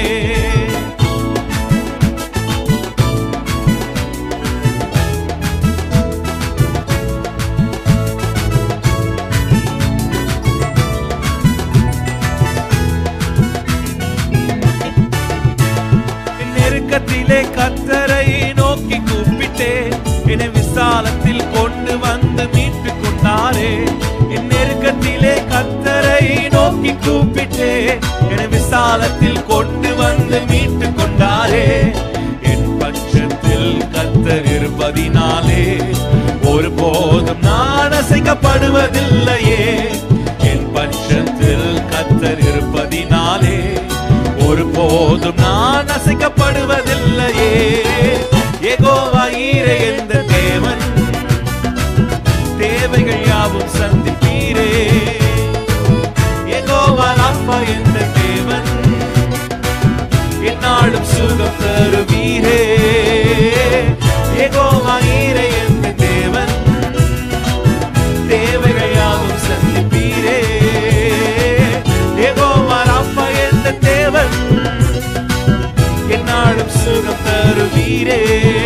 நெருக்கத்திலே கத்தரை நோக்கி கூப்பிட்டேன் என்னை விசாலத்தில் கொண்டு வந்து மீட்டு கொண்டாரே என் நெருக்கத்திலே கத்தரை நோக்கி கூப்பிட்டேன் என்னை விசாலத்தில் கொண்டு வந்து இருந்து மீட்டு கொண்டாரே என் பட்சத்தில் கத்தர் இருப்பதினாலே ஒருபோதும் நான் அசைக்கப்படுவதில்லையே என் பட்சத்தில் கத்தர் இருப்பதினாலே ஒருபோதும் நான் அசைக்கப்படுவதில்லையே ஏகோவா ஈரே எந்த தேவன் தேவைகள் யாவும் சந்திப்பீரே ஏகோவா அப்பா எந்த தேவன் என்னாலும் சுகம் தருவீரே ஏகோவா ஈரே எந்த தேவன் தேவைகள் யாவும் சந்திப்பீரே ஏகோவா அப்பா எந்த தேவன் என்னாலும் சுகம் தருவீரே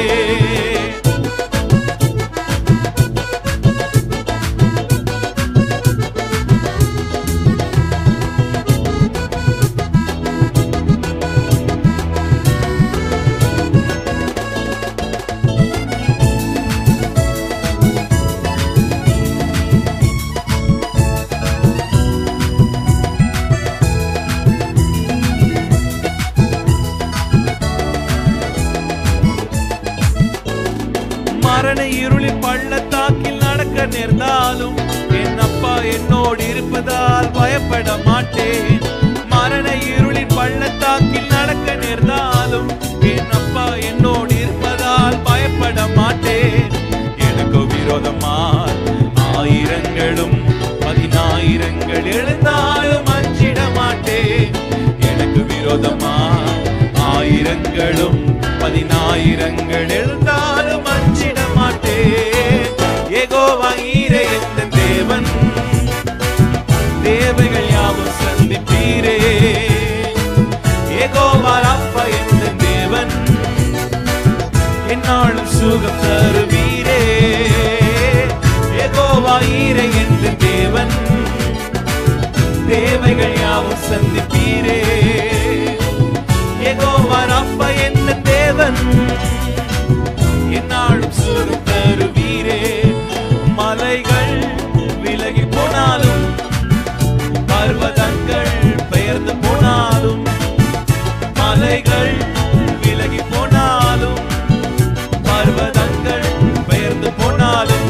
மரண இருளில் பள்ளத்தாக்கில் நடக்க நேர்ந்தாலும் என் அப்பா என்னோடு இருப்பதால் பயப்பட மாட்டேன் மரண இருளில் பள்ளத்தாக்கில் நடக்க நேர்ந்தாலும் என் அப்பா என்னோடு இருப்பதால் பயப்பட மாட்டேன் எனக்கு விரோதமாய் ஆயிரங்களும் பதினாயிரங்கள் எழுந்தாலும் அஞ்சிட மாட்டேன் எனக்கு விரோதமாய் ஆயிரங்களும் பதினாயிரங்கள் எழுந்தாலும் அஞ்சிட மாட்டேன் ஏகோவா ஈரே எந்த தேவன் தேவைகள் யாவும் சந்திப்பீரே ஏகோவா அப்பா எந்த தேவன் என்னாலும் சுகம் தருவீரே ஏகோவா ஈரே எந்த தேவன் தேவைகள் யாவும் சந்திப்பீரே ஏகோவார் அப்பா என்ன தேவன் என்னாலும் சுகம் தருவீரே மலைகள் விலகி போனாலும் பர்வதங்கள் பெயர்ந்து போனாலும் மலைகள் விலகி போனாலும் பர்வதங்கள் பெயர்ந்து போனாலும்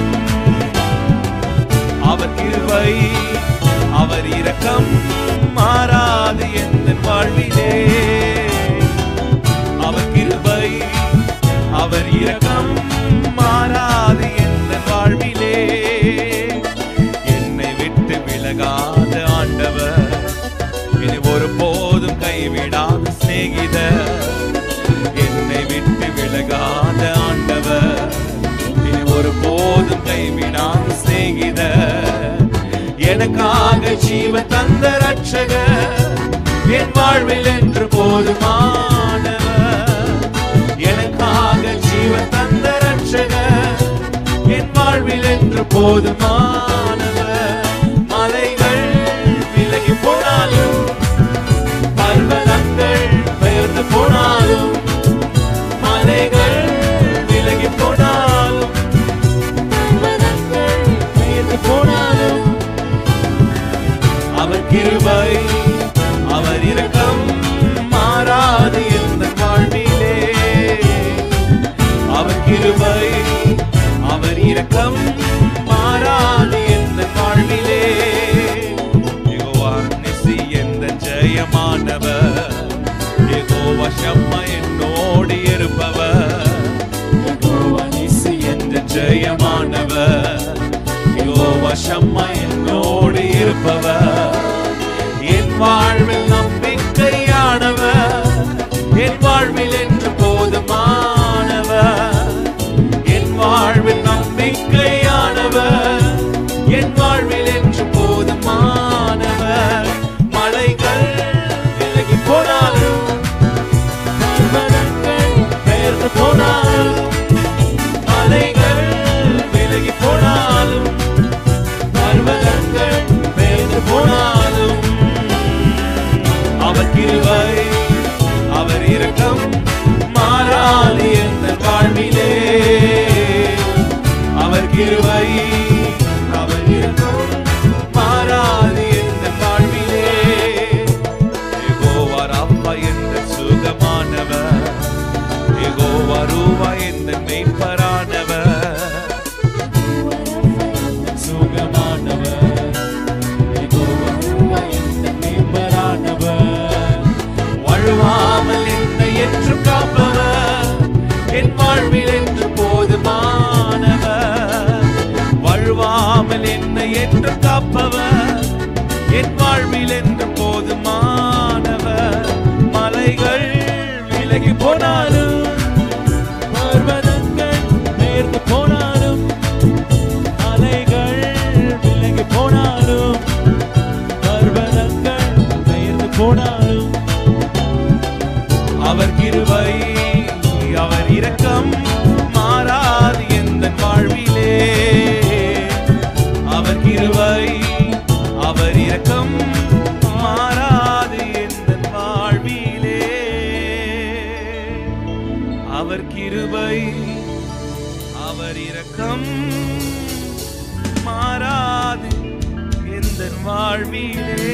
அவர் கிருபை அவர் இரக்கம் மாறாது எந்த வாழ்விலே அவர் கிருபை அவர் இரக்கம் மாறாது எந்த வாழ்விலே என்னை விட்டு விலகாத ஆண்டவர் இனி ஒரு போதும் கைவிடாத சிநேகிதர் என்னை விட்டு விலகாத ஆண்டவர் இனி ஒரு போதும் கைவிடாத சிநேகிதர் எனக்காக ஜீவ தந்த ரட்சகர் என் வாழ்வில் என்று போதுமானவர் எனக்காக ஜீவ தந்த ரட்சகர் என் வாழ்வில் என்று போதுமானவர் மலைகள் விலகி போனாலும் பர்வதங்கள் பெயர்ந்து போனாலும் மலைகள் விலகி போனாலும் பர்வதங்கள் பெயர்ந்து போனாலும் அவர் கிருபை அவர் இரக்கம் மாறாது எந்த வாழ்விலே அவர் கிருபை அவர் இரக்கம் மாறாது எந்த வாழ்விலே யெகோவா நிசி எந்த ஜெயமானவர் யெகோவா ஷம்மா என்னோடு இருப்பவர் யெகோவா நிசி எந்த ஜெயமானவர் யெகோவா ஷம்மா என்னோடு இருப்பவர் என் வாழ்வில் நம்பிக்கையானவர் என் வாழ்வில் என்று போதுமானவர் என் வாழ்வில் நம்பிக்கையானவர் என் வாழ்வில் என்று போதுமானவர் மலைகள் விலகி போனாலும் பர்வதங்கள் பெயர்ந்து போனாலும் மலைகள் விலகி போனாலும் பர்வதங்கள் பெயர்ந்து போனாலும் அவர் கிருபை அவர் இரக்கம் மாறாது எந்த வாழ்விலே அவர் கிருபை அவர் இரக்கம் விடாமல் என்னை என்று காப்பவர் என் வாழ்வில் என்று போதுமானவர் மலைகள் விலகி போனாலும் பர்வதங்கள் பெயர்ந்து போனாலும் அலைகள் விலகி போனாலும் பர்வதங்கள் பெயர்ந்து போனாலும் அவர் கிருபை அவர் இரக்கம் மாறாது எந்த வாழ்விலே அவர் கிருபை அவர் இரக்கம் மாறாது எந்த வாழ்விலே அவர் கிருபை அவர் இரக்கம் மாறாது எந்த வாழ்விலே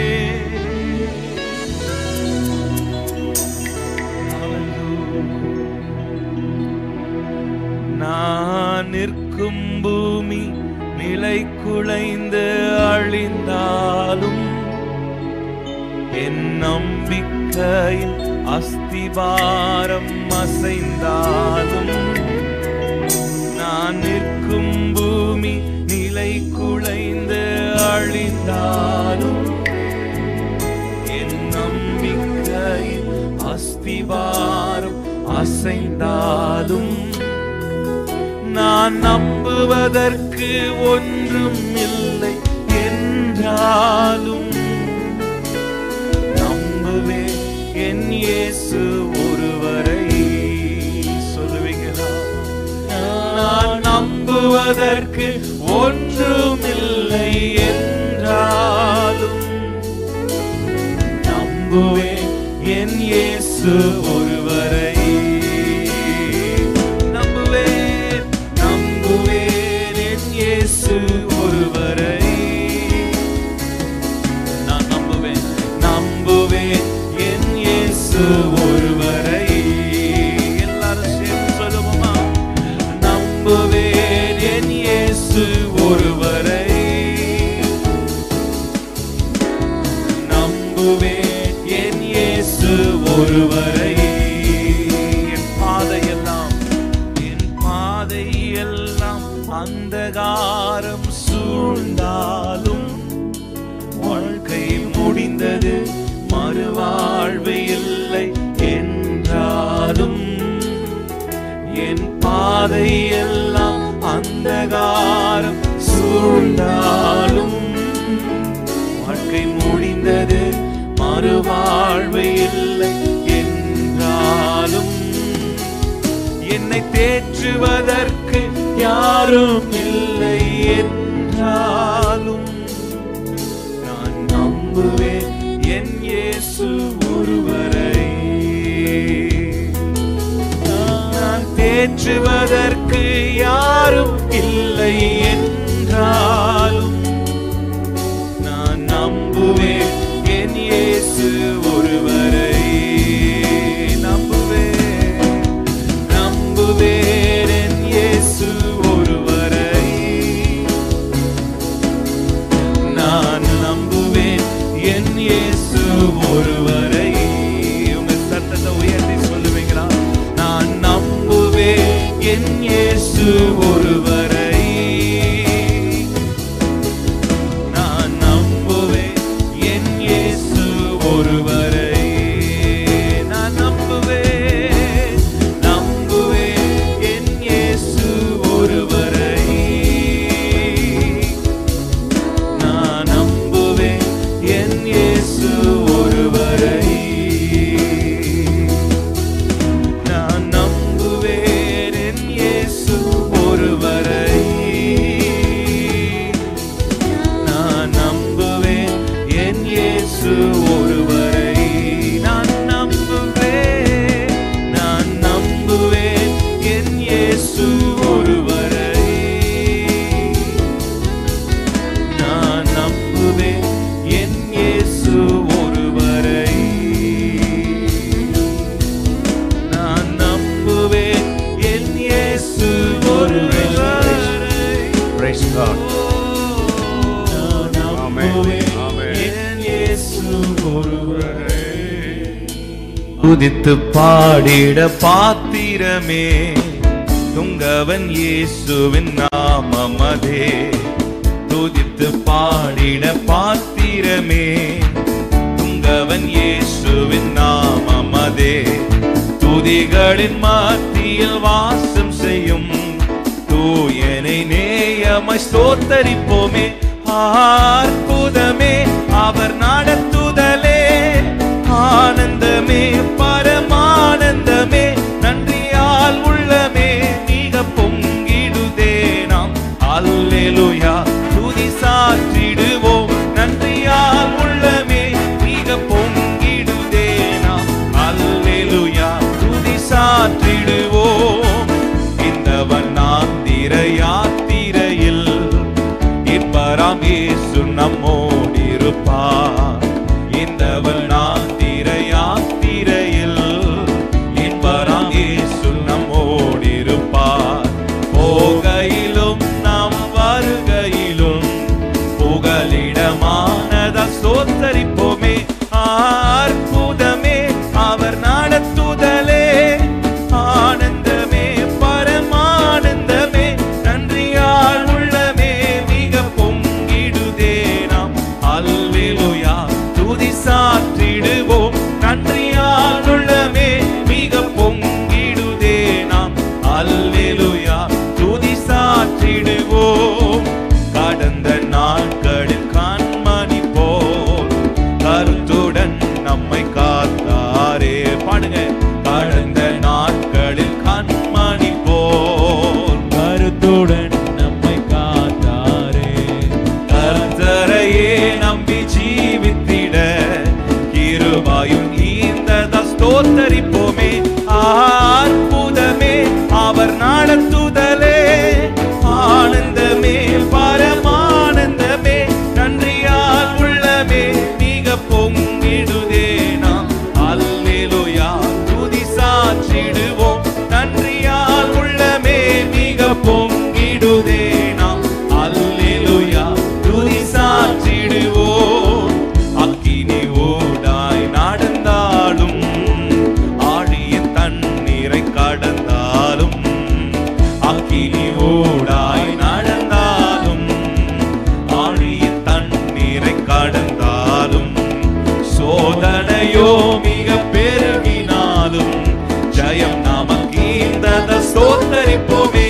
நான் நிற்கும் பூமி நிலை குலைந்து அழிந்தாலும் என் நம்பிக்கையின் அஸ்திபாரம் அசைந்தாலும் நான் நிற்கும் பூமி நிலை குலைந்து அழிந்தாலும் என் நம்பிக்கையின் அஸ்திவாரம் அசைந்தாலும் நான் நம்புவதற்கு ஒன்றும் இல்லை என்றாலும் நம்புவேன் என் இயேசு ஒருவரை சொல்லுவீங்களா நான் நம்புவதற்கு ஒன்றுமில்லை என்றாலும் நம்புவேன் என் இயேசு ஒருவரை நம்புவேன் நம்புவேன் என் இயேசு ஒருவரை நான் நம்புவேன் நம்புவேன் என் இயேசு ஒருவரை எல்லாரும் சேர்ந்து சொல்லுவோமா நம்புவேன் என் இயேசு ஒருவரை நம்புவேன் என் இயேசு ஒருவரை என் பாதையெல்லாம் என் பாதையெல்லாம் அந்தகாரம் சூழ்ந்தாலும் வாழ்க்கை முடிந்தது மறுவாழ்வு இல்லை என்றாலும் என் பாதையெல்லாம் அந்தகாரம் சூழ்ந்தாலும் வாழ்க்கை முடிந்தது மறுவாழ்வு இல்லை என்றாலும் என்னை தேற்றுவதற்கு யாரும் இல்லை என்றாலும் நான் நம்புவேன் என் இயேசு ஒருவரை நான் தேற்றுவதற்கு யாரும் இல்லை என்றாலும் நான் நம்புவேன் என் இயேசு ஒருவரை நம்புவேன் நம்புவேன் என் இயேசு ஒருவரை நான் நம்புவேன் என் இயேசு ஒருவரை உங்க சத்தத்தை உயர்த்தி சொல்லுவீங்களா நான் நம்புவேன் என் இயேசு ஒருவரை நான் நம்புவேன் என் இயேசு ஒருவரை நான் நம்புவேன் நம்புவேன் என் இயேசு ஒருவரை நான் நம்புவேன் என் இயேசு ஒருவரை நான் நம்புவேன் என் இயேசு ஒருவரை நான் நம்புவேன் என் இயேசு ஒருவரை நான் நம்புவேன் நான் நம்புவேன் என் இயேசு ஒருவரை நான் நம்புவேன் என் இயேசு ஒருவரை நான் நம்புவேன் என் இயேசு ஒருவரை Praise God. நான் Amen. நம்புவேன் Amen. என் இயேசு ஒருவரை உதித்து பாடிட பாத்திரமே துங்கவன் இயேசுவின் நாமமதே பாடிட பாத்திரமே துங்கவன் இயேசுவின் நாமமதே துதிகளின் மத்தியில் வாசம் செய்யும் தூயனை நேயமாய் ஸ்தோத்தரிப்போமே அற்புதமே அவர் நடத்துதலே ஆனந்தமே பரமானந்தமே நன்றியால் உள்ளமே மிக பொங்கிடுதே நாம் அல்லேலூயா துதி சாற்றிடுவோம் நன்றியால் உள்ளமே மிக பொங்கிடுதே நாம் அல்லேலூயா துதி சாற்றிடுவோம் இந்தவன் நாத்திர யாத்திரையில் இப்பராம் இயேசு நம்மோடிருப்பார் இந்தவன் நாத்திர யாத்திரையில் இப்பராம் இயேசு நம்மோடிருப்பார் போகையிலும் நாம் வருகையிலும் புகலிடமானத சோத்தரிப்போமே அற்புதமே அவர் நடத்துதலே ஆனந்தமே பரமானந்தமே நன்றியால் உள்ளமே மிக பொங்கிடுதே நாம் அல்லேலூயா துதி சாற்றிடுவோம் நன்றியால் உள்ளமே மிக பொங்கிடுதே நாம் அல்லேலூயா துதி சாற்றிடுவோம் கடந்த நாட்களில் கண்மணி போல் கருத்துடன் நம்மை காத்தாரே பாடுங்க கடந்த நாட்களில் கண்மணி போல் கருத்துடன் நம்மை காத்தாரே கர்த்தரையே நம்பி ஜீவித்திட கிருபாயும் ஈந்தத ஸ்தோத்தரிப்போமே அற்புதமே அவர் நடத்துதலே ஆனந்தமே பரமானந்தமே நன்றியால் உள்ளமே மிக பொங்கிடுதே நாம் அல்லேலூயா துதி சாற்றிடுவோம் நன்றியால் உள்ளமே மிக பொங்கிடுதே நாம் அல்லேலூயா துதி சாற்றிடுவோம் அக்கினி ஓடாய் நடந்தாலும் ஆழியின் தண்ணீரை கடந்தாலும் அக்கினி ஓடாய் நடந்தாலும் ஆழியின் தண்ணீரை கடந்தாலும் சோதனையோ மிக பெருகினாலும் ஜெயம் நமக்கு இந்த சோத்தரிப்போமே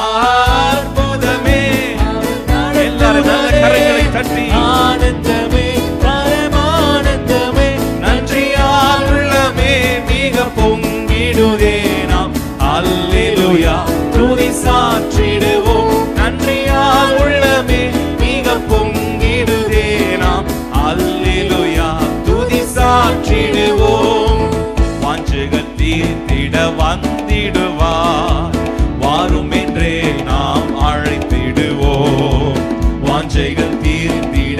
அற்புதமே எல்லாரும் நல்ல கரங்களை தட்டி ஆனந்தமே பரமானந்தமே நன்றியால் உள்ளமே மிக பொங்கிடுதே நாம் அல்லேலூயா துதி சாற்றிடுவோம் நன்றியால் உள்ளமே மிக பொங்கிடுதே நாம் அல்லேலூயா துதி சாற்றிடுவோம் வாஞ்சுகள் தீர்த்திட வந்திடுவார் வாரும் என்றே நாம் அழைத்திடுவோம் வாஞ்சைகள் தீர்த்திட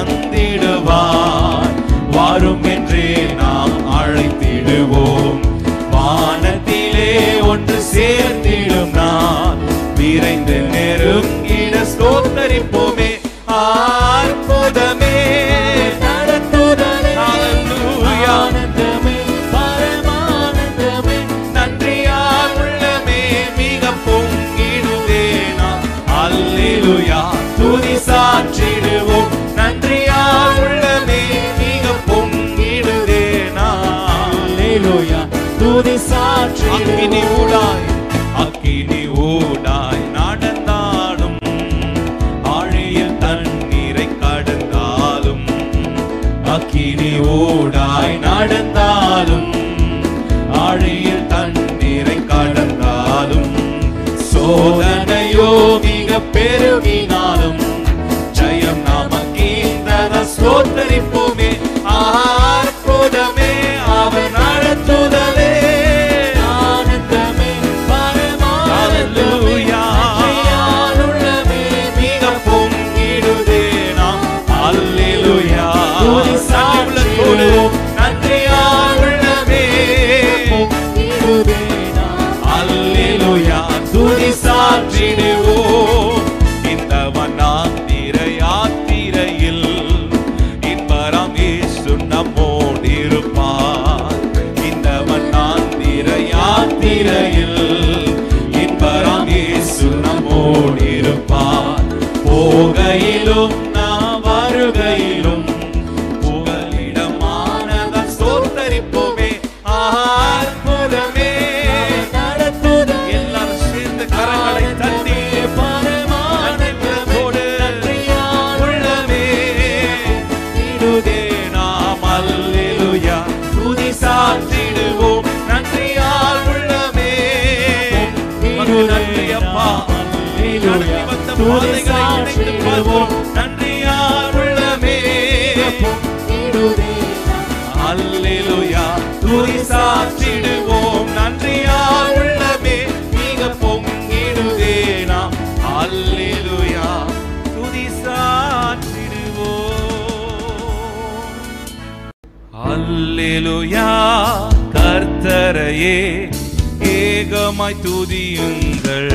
வந்திடுவார் வாரும் என்றே நாம் அழைத்திடுவோம் வானத்திலே ஒன்று சேர்த்திடும் நான் விரைந்து நெருங்கிட ஸ்தோத்தரிப்போமே அற்புதமே நடத்துதலே Hallelujah. ஆனந்தமே பரமானந்தமே நன்றியால் உள்ளமே மிக பொங்கிடுதே நாம் அல்லேலூயா துதி சாற்றிடுவோம் நன்றியால் உள்ளமே மிக பொங்கிடுதே நாம் அல்லேலூயா துதி சாற்றி அக்கினி ஊடாய் அக்கினி ஊடாய் நடந்தாலும் ஆழியில் தண்ணீரை கடந்தாலும் அக்கினி ஊடாய் நடந்தாலும் ஆழியில் தண்ணீரை கடந்தாலும் சோதனையோ மிக பெருகினாலும் ஜெயம் நமக்கீந்தன ஸ்தோத்தரிப்போமே அற்புதமே அவர் நடத்துதலே ஆனந்தமே பரமானந்தமே Hallelujah. நன்றியால் உள்ளமே மிக பொங்கிடுதே நாம் அல்லேலூயா துதி உள்ளத்தோடு நன்றியால் உள்ளமே பொங்கிடுதே நாம். அல்லேலூயா துதி சாற்றிடுவோம் இந்த வண்ணாந்திர யாத்திரையில் இன்பரம் இயேசு நம்மோடு இருப்பார் இந்த வண்ணாந்திர யாத்திரையில் இன்பரம் இயேசு நம்மோடு இருப்பார் போகையிலும் நாம் தொழுகையிலும் புகலிடமானதா ஸ்தோத்தரிப்போமே அற்புதமே நடத்துதல் எல்லாரும் சேர்ந்து கரங்களை தட்டி ஆனந்தத்தோடு உள்ளமே இடுதே நாம் அல்லேலூயா துதி சாற்றிடுவோம் நன்றியால் உள்ளமே உமக்கு நன்றி அப்பா நடத்தி வந்த பாதைகளை நினைத்து பார்ப்போம் நன்றியால் உள்ளமே அல்லேலூயா துதி சாற்றிடுவோம் நன்றியால் உள்ளமே மிக பொங்கிடுதே நாம் அல்லேலூயா துதி சாற்றிடுவோம் அல்லேலூயா கர்த்தரையே ஏகமாய் துதியுங்கள்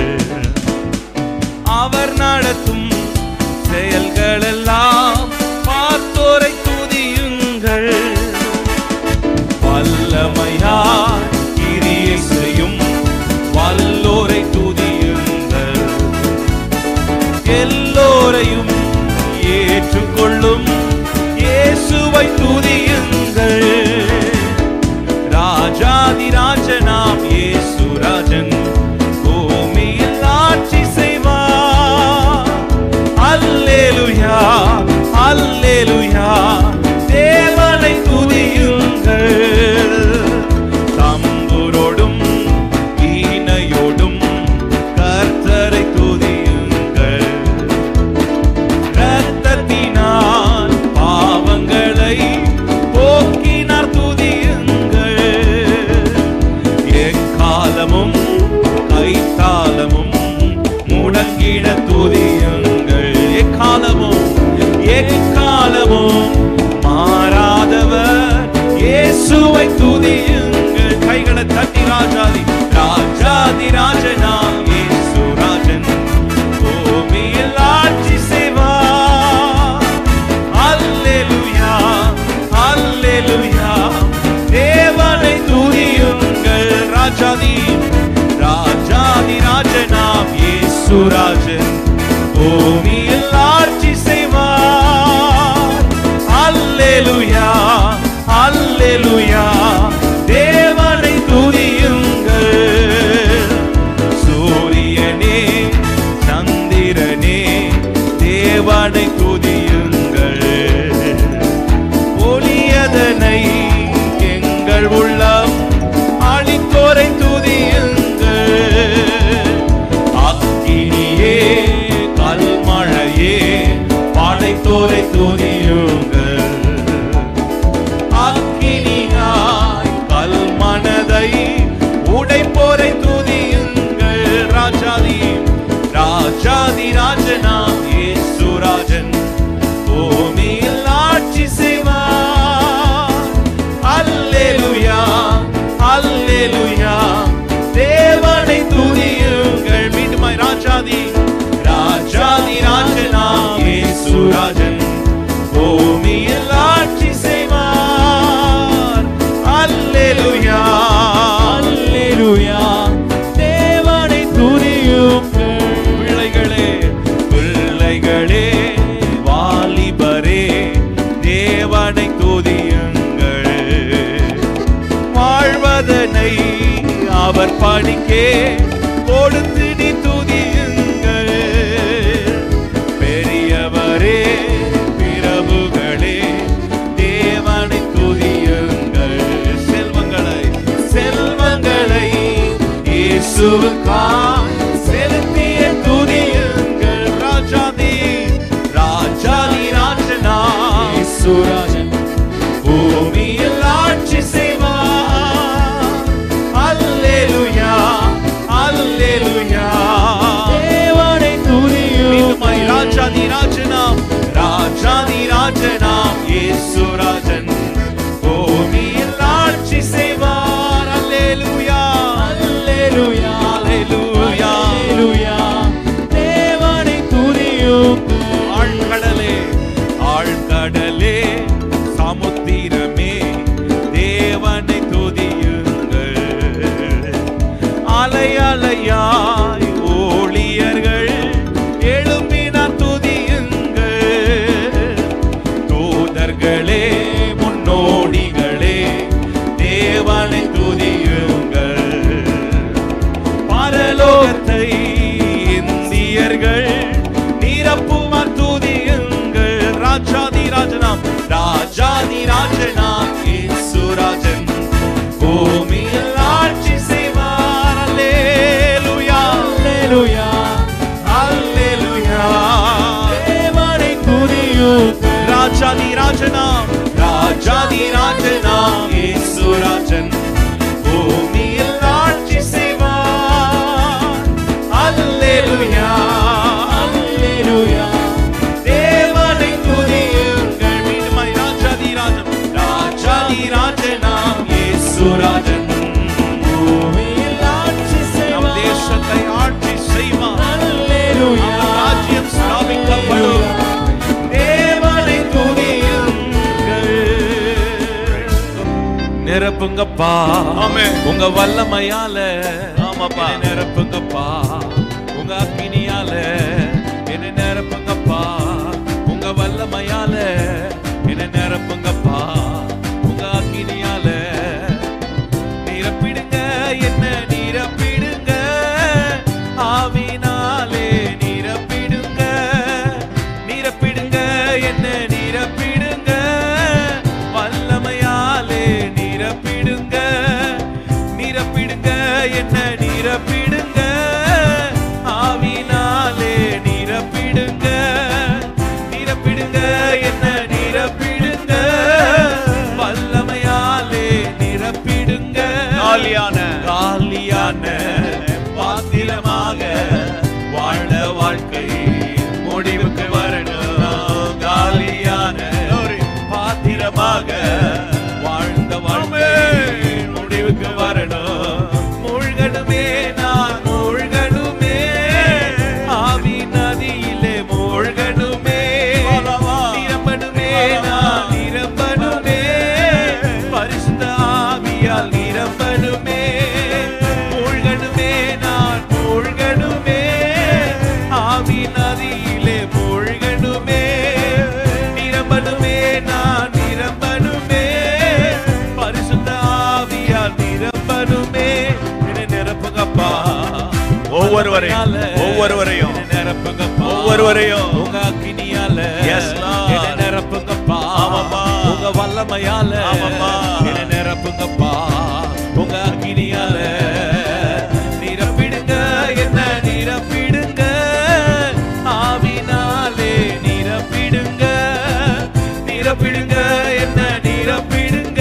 அவர் நடத்தும் செயல்களெல்லாம் பார்த்தோரை துதியுங்கள் வல்லமையார் கிரியை செய்யும் வல்லோரை துதியுங்கள் எல்லோரையும் ஏற்றுக்கொள்ளும் இயேசுவை துதியுங்கள் ராஜாதி ராஜனாம் இயேசு ராஜன் பூமியில் ஆட்சி செய்வார் அல்லேலுயா அல்லேலுயா தேவனை துதியுங்கள் தம்புரோடும் வீணையோடும் கர்த்தரை துதியுங்கள் இரத்தத்தினால் பாவங்களை போக்கினார் துதியுங்கள் எக்காலமும் கைத்தாளமும் முடங்கிட துதியுங்கள் எக்காலமும் எக்காலமும் மாறாதவர் இயேசுவை துதியுங்கள் கைகளை தட்டி ராஜாதி ராஜாதி ராஜனாம் இயேசு ராஜன் பூமியில் ஆட்சி செய்வார் அல்லேலூயா அல்லேலூயா தேவனை துதியுங்கள் ராஜாதி ராஜாதி ராஜனாம் இயேசு ராஜன் பூமியில் ஆட்சி செய்வார் அல்லேலூயா அல்லேலூயா தேவனை துதியுங்கள் சூரியனே சந்திரனே தேவனை துதியுங்கள் ஒளியதனை எங்கள் உள்ளம் அழித்தோரை துதியுங்கள் அக்கினியே கல்மழையே படைத்தோரை துதியுங்கள் அக்கினியாய் கல்மனதை உடைப்போரை துதியுங்கள் ராஜாதி ராஜாதி ராஜனாம் இயேசு ராஜன் பூமியில் ஆட்சி செய்வார் அல்லேலூயா அல்லேலூயா தேவனை துதியுங்கள் மீண்டுமாய் ராஜாதி ராஜாதி ராஜனாம் இயேசு ராஜன் பூமியில் ஆட்சி செய்வார் அல்லேலூயா அல்லேலூயா தேவனை துதியுங்கள் பிள்ளைகளே பிள்ளைகளே வாலிபரே தேவனை துதியுங்கள் வாழ்வதனை அவர் படிக்கே கொடுத்து நீ துதியுங்கள் பெரியவரே பிரபுகளே தேவனை துதியுங்கள் செல்வங்களை செல்வங்களை இயேசுவுக்காய் செலுத்திய துதியுங்கள் ராஜாதி ராஜாதி ராஜனா இயேசுராஜன் பூமியில் ஆட்சி செய்வார் அல்லேலூயா அல்லேலூயா தேவனை மீண்டுமாய் துதியுங்கள் ராஜாதி ராஜனாம் ராஜாதி ராஜனாம் இயேசு ராஜன் பூமியில் ஆட்சி செய்வார் அல்லேலூயா அல்லேலூயா அல்லேலூயா அல்லேலூயா தேவனை துதியுங்கள் ஆழ்கடலே ஆழ்கடலே ராஜாதி ராஜனாம் ராஜாதி ராஜனாம் இயேசுராஜன் பூமியில் ஆட்சி செய்வார் அல்லேலூயா அல்லேலூயா அல்லேலூயா தேவனை துதியுங்கள் ராஜாதி ராஜனாம் ராஜாதி ராஜனாம் இயேசுராஜன் பூமியில் ஆட்சி செய்வார் அல்லேலூயா அல்லேலூயா தேவனை துதியுங்கள் மீண்டுமாய் ராஜாதி ராஜன் ராஜாதி ராஜனாம் இயேசுராஜன் பூமியில் ஆட்சி நம் செய்வார் தேசத்தை ஆட்சி செய்வார் அல்லேலூயா ராஜ்யம் ஸ்தாபிக்கப்படும் தேவனை துதியுங்கள் நிரப்புங்கப்பா ஆமென். உங்க வல்லமையால ஆமாப்பா. என்னை நிரப்புங்கப்பா உங்க அக்கினியால என்ன நிரப்புங்கப்பா உங்க வல்லமையால என்ன நிரப்புங்கப்பா உங்க அக்கினியால நிரப்பிடுங்க என்ன நிரப்பிடுங்க ஆவினாலே நிரப்பிடுங்க நிரப்பிடுங்க என்ன நிரப்பிடுங்க வல்லமையாலே நிரப்பிடுங்க நிரப்பிடுங்க என்ன நிரப்பிடுங்க ஆவினாலே நிரப்பிடுங்க நிரப்பிடுங்க என்ன நிரப்பிடுங்க வல்லமையாலே நிரப்பிடுங்க காலியான காலியான பாத்திரமாக வாழ வாழ்க்கை முடிவுக்கு வரணும் காலியான பாத்திரமாக வாழ்ந்த வாழ்க்கை முடிவுக்கு வரணும் மூழ்கணுமே நான் மூழ்கணுமே ஆவி நதியிலே மூழ்கணுமே நிரம்பணுமே நான் நிரம்பணுமே பரிசுத்த ஆவியால் நிரம்பணுமே மூழ்கணுமே நான் மூழ்கணுமே ஆவி நதியிலே மூழ்கணுமே நிரம்பணுமே நான் நிரம்பணுமே பரிசுத்த ஆவியால் நிரம்பணுமே என்னை நிரப்புங்கப்பா ஒவ்வொருவரையும், ஒவ்வொருவரையும், என்னை நிரப்புங்கப்பா ஒவ்வொருவரையும். உங்க அக்கினியால Yes, Lord. என்னை நிரப்புங்கப்பா ஆமாப்பா. உங்க வல்லமையால ஆமாப்பா. என்னை நிரப்புங்கப்பா உங்க அக்கினியால நிரப்பிடுங்க என்ன நிரப்பிடுங்க ஆவினாலே நிரப்பிடுங்க நிரப்பிடுங்க என்ன நிரப்பிடுங்க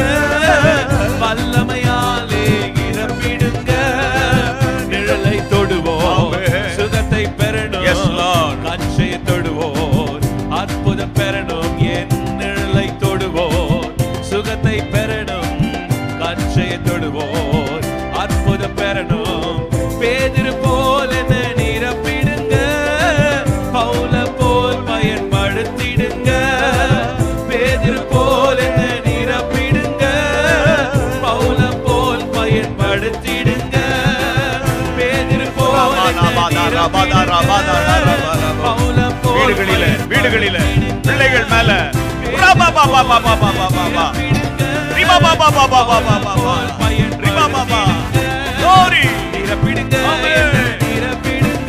வல்லமையாலே நிரப்பிடுங்க நிழலை தொடுவோம் ஆமென். சுகத்தை பெறணும் Yes, Lord. கச்சையை தொடுவோர் அற்புதம் பெறணும் என் நிழலை தொடுவோர் சுகத்தை பெறணும் கச்சையை தொடுவோர் அற்புதம் பெறணும் பேதிரு போல் என்ன நிரப்பிடுங்க பவுல போல் பயன்படுத்திடுங்க பேதிரு போல் என்ன நிரப்பிடுங்க பவுல போல் பயன்படுத்திடுங்க பேதிரு போல் என்ன நிரப்பிடுங்க. பவுல போல் வீடுகளில வீடுகளில பிள்ளைகள் மேல ரபா பா பா பா பா பா பா பா பா. ரிபா பா பா பா பா பா பா பா பா. ரிபா பா பா. Glory. நிரப்பிடுங்க ஆமென். என்னை நிரப்பிடுங்க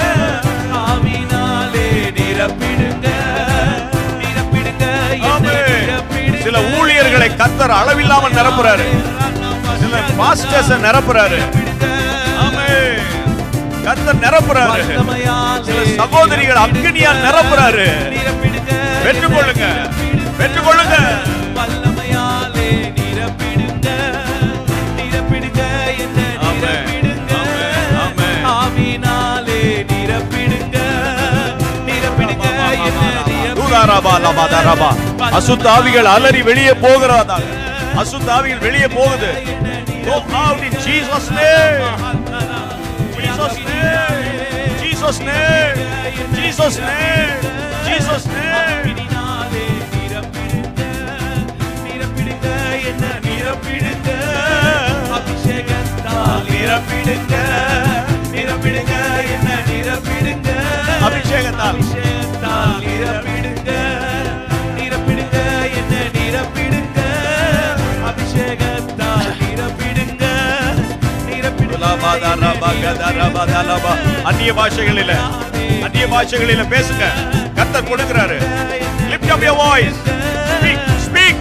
ஆவினாலே நிரப்பிடுங்க நிரப்பிடுங்க என்னை ஆமென். நிரப்பிடுங்க. சில ஊழியர்களை கத்தர் அளவில்லாமல் நிரப்புறாரு சில பாஸ்டர்ஸ் நிரப்புறாரு ஆமென். கத்தர் நிரப்புறாரு வல்லமையாலே சில சகோதரிகள் அக்னியால் நிரப்புறாரு நிரப்பிடுங்க பெற்றுக்கொள்ளுங்க நிரப்பிடுங்க. பெற்றுக்கொள்ளுங்க வல்லமையாலே நிரப்பிடுங்க நிரப்பிடுங்க என்ன ஆமென். நிரப்பிடுங்க ஆமென். ஆமென். ஆவினாலே நிரப்பிடுங்க நிரப்பிடுங்க என்ன தூதாராபா லபா தராபா. அசுத்த ஆவிகள் அலறி வெளியே போகிறதாக அசுத்த ஆவிகள் வெளியே போகுது Go out in Jesus name. Jesus name. Jesus name. Jesus name. Jesus name. நிரப்பினாலே நிரப்பிடுங்க நிரப்பிடுங்க என்ன நிரப்பிடுங்க அபிஷேகத்தால் நிரப்பிடுங்க நிரப்பிடுங்க என்ன நிரப்பிடுங்க அபிஷேகத்தால். அபிஷேகத்தால் நிரப்பிடுங்க நிரப்பிடுங்க என்ன நிரப்பிடுங்க அபிஷேகத்தால் நிரப்பிடுங்க லபா தராபா கதராபா தலபா. அந்நிய பாஷைகளில அந்நிய பாஷைகளில பேசுங்க கத்தர் கொடுக்கிறாரு Lift up your your voice. Speak, speak.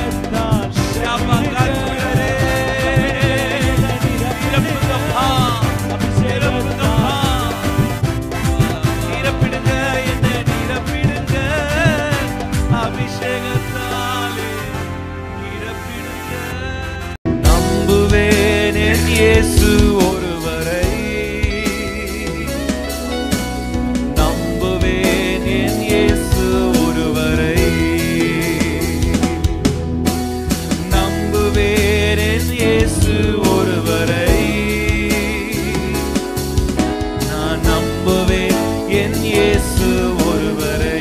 நம்புவேன் என் இயேசு ஒருவரை நம்புவேன் என் இயேசு ஒருவரை நம்புவேன் என் இயேசு ஒருவரை நான் நம்புவேன் என் இயேசு ஒருவரை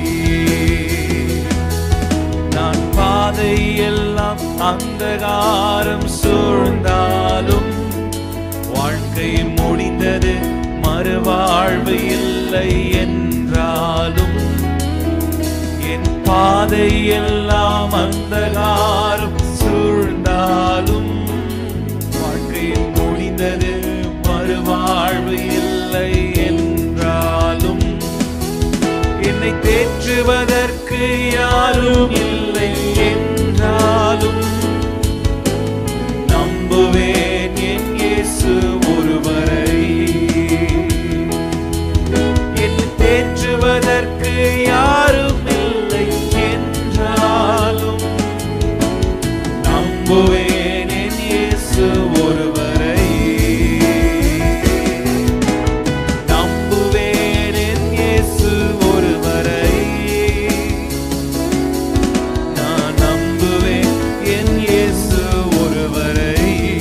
நான் பாதையெல்லாம் அந்தகாரம் சூழ்ந்தாலும் வாழ்க்கை முடிந்தது மறுவாழ்வு இல்லை என்றாலும் என் பாதையெல்லாம் அந்தகாரம் சூழ்ந்தாலும் வாழ்க்கை முடிந்தது மறுவாழ்வு இல்லை என்றாலும் என்னை தேற்றுவதற்கு யாரும் இல்லை என்றாலும் நம்புவேன் என் இயேசு ஒருவரை என்னை தேற்றுவதற்கு யாரும் இல்லை என்றாலும் நம்புவேன் என் இயேசு ஒருவரை நம்புவேன் என் இயேசு ஒருவரை நான் நம்புவேன் என் இயேசு ஒருவரை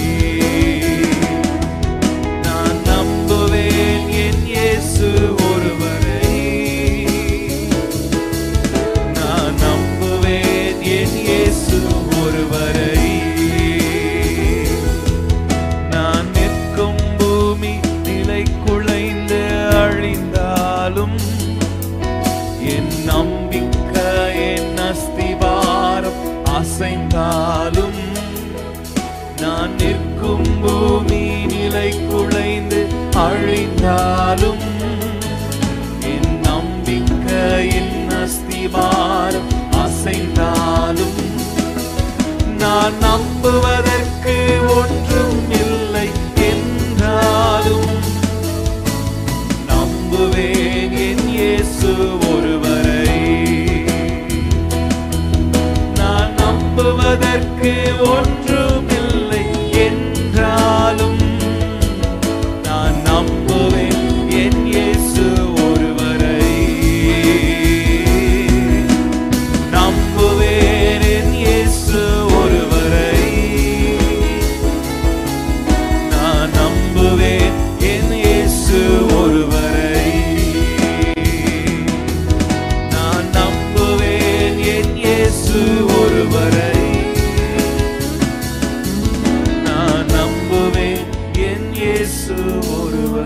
நான் நம்புவேன் என் இயேசு ஒருவரை நான் நம்புவேன் என் இயேசு ஒருவரை நான் நிற்கும் பூமி நிலை குலைந்து அழிந்தாலும் என் நம்பிக்கை என் அஸ்திவாரம் அசைந்தாலும் நான் நிற்கும் பூமி நிலை குலைந்து அழிந்தாலும் என் நம்பிக்கை என் அஸ்திவாரம் அசைந்தாலும் நான் நம்புவதற்கு ஒன்றும் இல்லை என்றாலும் நம்புவேன் என் இயேசு ஒருவரை நான் நம்புவதற்கு ஒன்றும் இல்லை என்றாலும் நான் நம்புவேன் என் இயேசு ஒருவரை நம்புவேன் என் இயேசு ஒருவரை நான் நம்புவேன் என் இயேசு ஒருவரை நான் நம்புவேன் என் இயேசு ஒருவரை நான் நம்புவேன் என் இயேசு ஒருவரை